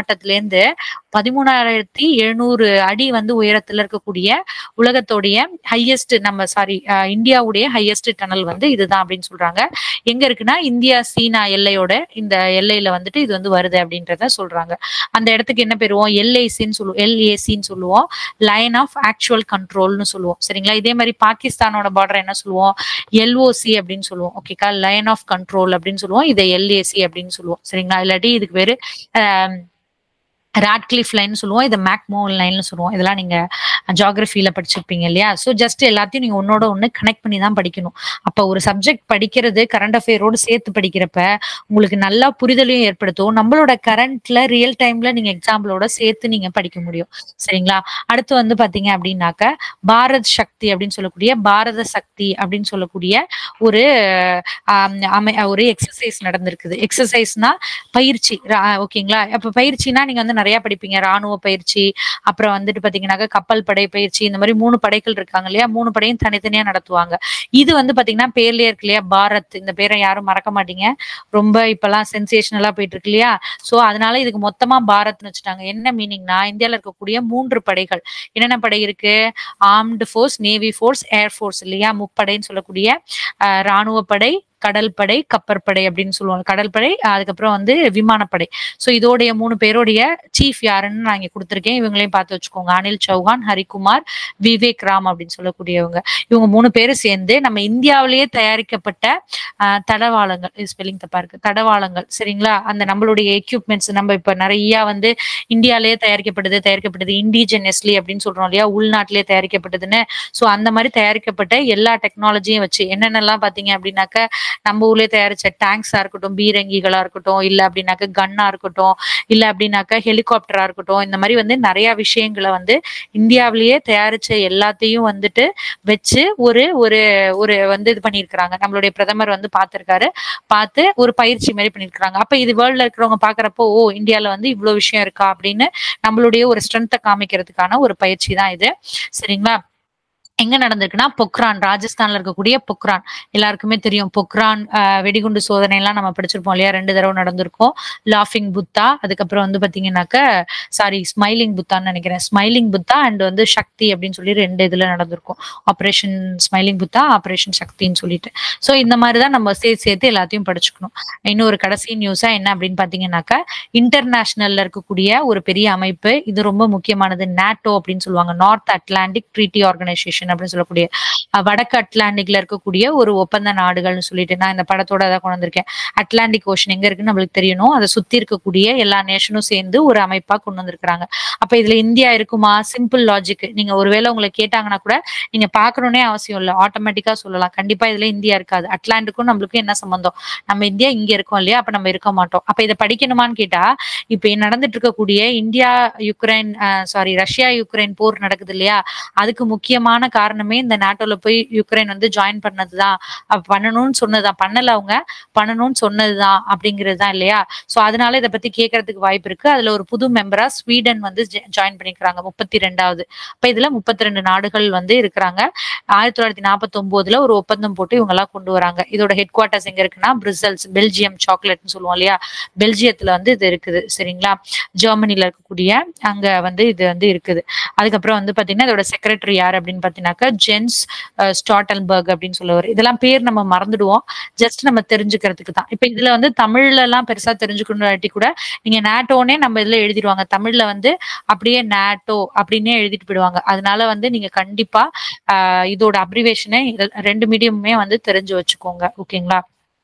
சேர்ந்து பதிமூணாயிரத்தி எழுநூறு அடி வந்து உயரத்துல இருக்கக்கூடிய உலகத்தோடைய ஹையஸ்ட் நம்ம சாரி இந்தியாவுடைய ஹையஸ்ட் டனல் வந்து இதுதான் அப்படின்னு சொல்றாங்க எங்க இருக்குன்னா இந்தியா சீனா எல்லையோட இந்த எல்லையில வந்துட்டு இது வந்து வருது அப்படின்றத சொல்றாங்க அந்த இடத்துக்கு என்ன பெறுவோம் எல்ஐசின்னு சொல்லுவோம் எல்ஏசின்னு சொல்லுவோம் லைன் ஆஃப் ஆக்சுவல் கண்ட்ரோல்னு சொல்லுவோம் சரிங்களா இதே மாதிரி பாகிஸ்தானோட பார்டர் என்ன சொல்லுவோம் எல்ஓசி அப்படின்னு சொல்லுவோம் ஓகேக்கா லைன் ஆஃப் கண்ட்ரோல் அப்படின்னு சொல்லுவோம் இதை எல்ஏசி அப்படின்னு சொல்லுவோம் சரிங்களா இல்லாட்டி இதுக்கு பேரு ஆஹ் ராட்கிளிஃப் லைன் சொல்லுவோம் இதை மேக்மோ லைன்னு சொல்லுவோம் இதெல்லாம் நீங்க ஜாகிரபியில படிச்சிருப்பீங்க இல்லையா ஸோ ஜஸ்ட் எல்லாத்தையும் நீங்க ஒன்னோட ஒண்ணு கனெக்ட் பண்ணி தான் படிக்கணும் அப்ப ஒரு சப்ஜெக்ட் படிக்கிறது கரண்ட் அஃபேரோடு சேர்த்து படிக்கிறப்ப உங்களுக்கு நல்லா புரிதலையும் ஏற்படுத்தும் நம்மளோட கரண்ட்ல ரியல் டைம்ல நீங்க எக்ஸாம்பிளோட சேர்த்து நீங்க படிக்க முடியும் சரிங்களா அடுத்து வந்து பாத்தீங்க அப்படின்னாக்க பாரத் சக்தி அப்படின்னு சொல்லக்கூடிய பாரத சக்தி அப்படின்னு சொல்லக்கூடிய ஒரு ஆம், அமை ஒரு எக்ஸசைஸ் நடந்திருக்குது எக்ஸசைஸ்னா பயிற்சி ரா- ஓகேங்களா அப்ப பயிற்சினா நீங்க வந்து நிறைய படிப்பீங்க ராணுவ பயிற்சி அப்புறம் வந்துட்டு பாத்தீங்கன்னாக்க கப்பல் படை பயிற்சி இந்த மாதிரி மூணு படைகள் இருக்காங்க இல்லையா மூணு படையும் தனித்தனியா நடத்துவாங்க இது வந்து பாத்தீங்கன்னா பேர்லயே இருக்கு இல்லையா பாரத் இந்த பேரை யாரும் மறக்க மாட்டீங்க ரொம்ப இப்பெல்லாம் சென்சேஷனலா போயிட்டு இருக்கு இல்லையா சோ அதனால இதுக்கு மொத்தமா பாரத்னு வச்சுட்டாங்க என்ன மீனிங்னா இந்தியால இருக்கக்கூடிய மூன்று படைகள் என்னென்ன படை இருக்கு armed force navy force air force இல்லையா முப்படைன்னு சொல்லக்கூடிய அஹ், ராணுவ படை கடல் படை கப்பற்படை அப்படின்னு சொல்லுவாங்க கடல் படை அதுக்கப்புறம் வந்து விமானப்படை சோ இதோடைய மூணு பேருடைய சீஃப் யாருன்னு நான் இங்க கொடுத்துருக்கேன் இவங்களையும் பார்த்து வச்சுக்கோங்க அனில் சௌஹான் ஹரிகுமார் விவேக் ராம் அப்படின்னு சொல்லக்கூடியவங்க இவங்க மூணு பேரும் சேர்ந்து நம்ம இந்தியாவிலேயே தயாரிக்கப்பட்ட ஆஹ், தடவாளங்கள் இது ஸ்பெல்லிங் தப்பா இருக்கு தடவாளங்கள் சரிங்களா அந்த நம்மளுடைய எக்யூப்மெண்ட்ஸ் நம்ம இப்ப நிறைய வந்து இந்தியாலேயே தயாரிக்கப்படுது தயாரிக்கப்படுது இண்டிஜினஸ்லி அப்படின்னு சொல்றோம் இல்லையா உள்நாட்டிலேயே தயாரிக்கப்பட்டதுன்னு சோ அந்த மாதிரி தயாரிக்கப்பட்ட எல்லா டெக்னாலஜியும் வச்சு என்னென்னலாம் பாத்தீங்க அப்படின்னாக்க நம்ம ஊர்லயே தயாரிச்ச டேங்க்ஸா இருக்கட்டும் பீரங்கிகளா இருக்கட்டும் இல்ல அப்படின்னாக்க கன்னா இருக்கட்டும் இல்ல அப்படின்னாக்க ஹெலிகாப்டரா இருக்கட்டும் இந்த மாதிரி வந்து நிறைய விஷயங்களை வந்து இந்தியாவிலேயே தயாரிச்ச எல்லாத்தையும் வந்துட்டு வச்சு ஒரு ஒரு ஒரு வந்து இது பண்ணியிருக்கிறாங்க நம்மளுடைய பிரதமர் வந்து பார்த்திருக்காரு பார்த்து ஒரு பயிற்சி மாதிரி பண்ணியிருக்கிறாங்க அப்ப இது வேர்ல்ட்ல இருக்கிறவங்க பாக்குறப்போ ஓ இந்தியால வந்து இவ்வளவு விஷயம் இருக்கா அப்படின்னு நம்மளுடைய ஒரு ஸ்ட்ரென்த்தை காமிக்கிறதுக்கான ஒரு பயிற்சி தான் இது சரிங்களா எங்க நடந்திருக்குன்னா பொக்ரான் ராஜஸ்தான்ல இருக்கக்கூடிய பொக்ரான் எல்லாருக்குமே தெரியும் பொக்ரான் ஆஹ், வெடிகுண்டு சோதனை எல்லாம் நம்ம படிச்சிருப்போம் இல்லையா ரெண்டு தடவை நடந்திருக்கும் லாஃபிங் புத்தா அதுக்கப்புறம் வந்து பாத்தீங்கன்னாக்க சாரி ஸ்மைலிங் புத்தான்னு நினைக்கிறேன் ஸ்மைலிங் புத்தா அண்ட் வந்து சக்தி அப்படின்னு சொல்லி ரெண்டு இதுல நடந்திருக்கும் ஆபரேஷன் ஸ்மைலிங் புத்தா ஆபரேஷன் சக்தின்னு சொல்லிட்டு சோ இந்த மாதிரி தான் நம்ம சேர்த்து சேர்த்து எல்லாத்தையும் படிச்சுக்கணும் இன்னொரு கடைசி நியூஸா என்ன அப்படின்னு பாத்தீங்கன்னாக்கா இன்டர்நேஷனல்ல இருக்கக்கூடிய ஒரு பெரிய அமைப்பு இது ரொம்ப முக்கியமானது நாட்டோ அப்படின்னு சொல்லுவாங்க நார்த் அட்லாண்டிக் ட்ரீட்டி ஆர்கனைசேஷன் அப்படின்னு சொல்லக்கூடிய அஹ், வடக்கு அட்லாண்டிக்ல இருக்கக்கூடிய ஒரு ஒப்பந்த நாடுகள்னு சொல்லிட்டு நான் இந்த படத்தோட தான் கொண்டு வந்திருக்கேன் அட்லாண்டிக் ஓஷன் எங்க இருக்குன்னு நம்மளுக்கு தெரியணும் அதை சுத்தி இருக்கக்கூடிய எல்லா நேஷனும் சேர்ந்து ஒரு அமைப்பா கொண்டு வந்திருக்காங்க அப்ப இதுல இந்தியா இருக்குமா சிம்பிள் லாஜிக் நீங்க ஒருவேளை உங்களை கேட்டாங்கன்னா கூட நீங்க பாக்கணும்னே அவசியம் இல்லை ஆட்டோமேட்டிக்கா சொல்லலாம் கண்டிப்பா இதுல இந்தியா இருக்காது அட்லாண்டிக்கும் நம்மளுக்கும் என்ன சம்பந்தம் நம்ம இந்தியா இங்க இருக்கோம் இல்லையா அப்ப நம்ம இருக்க மாட்டோம் அப்ப இதை படிக்கணுமான்னு கேட்டா இப்ப நடந்துட்டு இருக்கக்கூடிய India Ukraine sorry Russia Ukraine போர் நடக்குது இல்லையா அதுக்கு முக்கியமான காரணமே இந்த நாட்டோல போய் யுக்ரைன் வந்து ஜாயின் பண்ணதுதான் அப்ப பண்ணணும்னு சொன்னதுதான் பண்ணல அவங்க பண்ணணும்னு சொன்னதுதான் அப்படிங்கிறது தான் இல்லையா சோ அதனால இதை பத்தி கேட்கறதுக்கு வாய்ப்பு இருக்கு அதுல ஒரு புது மெம்பரா ஸ்வீடன் வந்து ஜாயின் பண்ணிக்கிறாங்க முப்பத்தி ரெண்டாவது அப்ப இதுல முப்பத்தி ரெண்டு நாடுகள் வந்து இருக்கிறாங்க ஆயிரத்தி தொள்ளாயிரத்தி நாற்பத்தி ஒன்பதுல ஒரு ஒப்பந்தம் போட்டு இவங்க எல்லாம் கொண்டு வராங்க இதோட ஹெட் குவார்ட்டர்ஸ் எங்க இருக்குன்னா பிரிசல்ஸ் பெல்ஜியம் சாக்லேட்னு சொல்லுவோம் இல்லையா பெல்ஜியத்துல வந்து இது இருக்குது சரிங்களா ஜெர்மனில இருக்கக்கூடிய அங்க வந்து இது வந்து இருக்குது அதுக்கப்புறம் வந்து பாத்தீங்கன்னா இதோட செக்ரட்டரி யார் அப்படின்னு பாத்தீங்கன்னாக்கா ஜென்ஸ் அஹ், ஸ்டாட்டன்பர்க் அப்படின்னு சொல்லுவார் இதெல்லாம் பேர் நம்ம மறந்துடுவோம் ஜஸ்ட் நம்ம தெரிஞ்சுக்கிறதுக்கு தான் இப்ப இதுல வந்து தமிழ்ல எல்லாம் பெருசா தெரிஞ்சுக்கணும்னாட்டி கூட நீங்க நேட்டோனே நம்ம இதுல எழுதிடுவாங்க தமிழ்ல வந்து அப்படியே நேட்டோ அப்படின்னே எழுதிட்டு போயிடுவாங்க அதனால வந்து நீங்க கண்டிப்பா ஆஹ் இதோட அப்ரிவேஷனை ரெண்டு மீடியமுமே வந்து தெரிஞ்சு வச்சுக்கோங்க ஓகேங்களா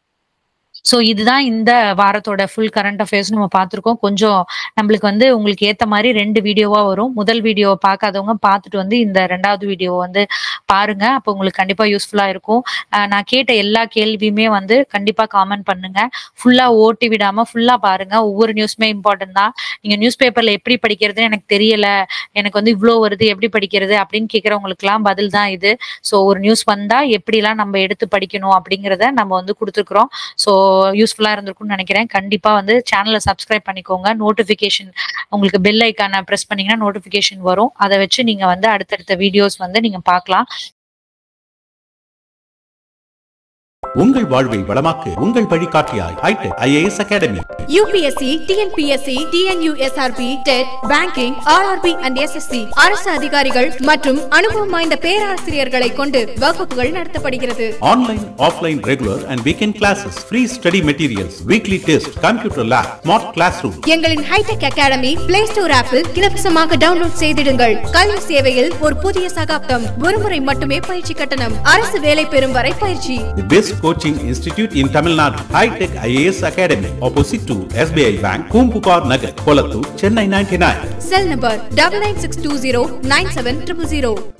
சோ இதுதான் இந்த வாரத்தோட ஃபுல் கரண்ட் அஃபேர்ஸ் நம்ம பார்த்திருக்கோம் கொஞ்சம் நம்மளுக்கு வந்து உங்களுக்கு ஏத்த மாதிரி ரெண்டு வீடியோவா வரும் முதல் வீடியோவை பார்க்காதவங்க பார்த்துட்டு வந்து இந்த ரெண்டாவது வீடியோவை வந்து பாருங்க அப்போ உங்களுக்கு கண்டிப்பா யூஸ்ஃபுல்லா இருக்கும் ஆஹ் நான் கேட்ட எல்லா கேள்வியுமே வந்து கண்டிப்பா காமெண்ட் பண்ணுங்க ஃபுல்லா ஓட்டி விடாம ஃபுல்லா பாருங்க ஒவ்வொரு நியூஸுமே இம்பார்ட்டன்ட் தான் நீங்க நியூஸ் பேப்பர்ல எப்படி படிக்கிறதுன்னு எனக்கு தெரியல எனக்கு வந்து இவ்வளோ வருது எப்படி படிக்கிறது அப்படின்னு கேட்கறவங்களுக்குலாம் பதில் தான் இது ஸோ ஒரு நியூஸ் வந்தா எப்படிலாம் நம்ம எடுத்து படிக்கணும் அப்படிங்கிறத நம்ம வந்து கொடுத்துருக்குறோம் ஸோ யூஸ்ஃபுல்லா இருந்திருக்கும்னு நினைக்கிறேன் கண்டிப்பா வந்து சேனலை சப்ஸ்கிரைப் பண்ணிக்கோங்க நோட்டிபிகேஷன் உங்களுக்கு பெல் ஐக்கான ப்ரெஸ் பண்ணீங்கன்னா நோட்டிபிகேஷன் வரும் அதை வச்சு நீங்க வந்து அடுத்தடுத்த வீடியோஸ் வந்து நீங்க பார்க்கலாம் உங்கள் வாழ்வை வளமாக்கு உங்கள் வழிகாட்டியாய் hitech IAS academy UPSC TNPSC TNUSRB TET banking RRB and SSC அரசு அதிகாரிகள் மற்றும் அனுபவம் வாய்ந்த பேராசிரியர்களை கொண்டு வகுப்புகள் நடத்தப்படுகிறது online offline regular and weekend classes free study materials weekly test computer lab smart class room எங்களின் ஹைடெக் அகாடமி பிளே ஸ்டோர் ஆப்பில் இலவசமாக டவுன்லோட் செய்திடுங்கள் கல்வி சேவையில் ஒரு புதிய சகாப்தம் ஒருமுறை மட்டுமே பயிற்சி கட்டணம் அரசு வேலை பெறும் வரை பயிற்சி The best coaching institute in Tamil Nadu, High Tech IAS Academy, opposite to SBI Bank, Kumpupar Nagar, Kolattur, Chennai 99. Cell number double nine six two zero nine seven triple zero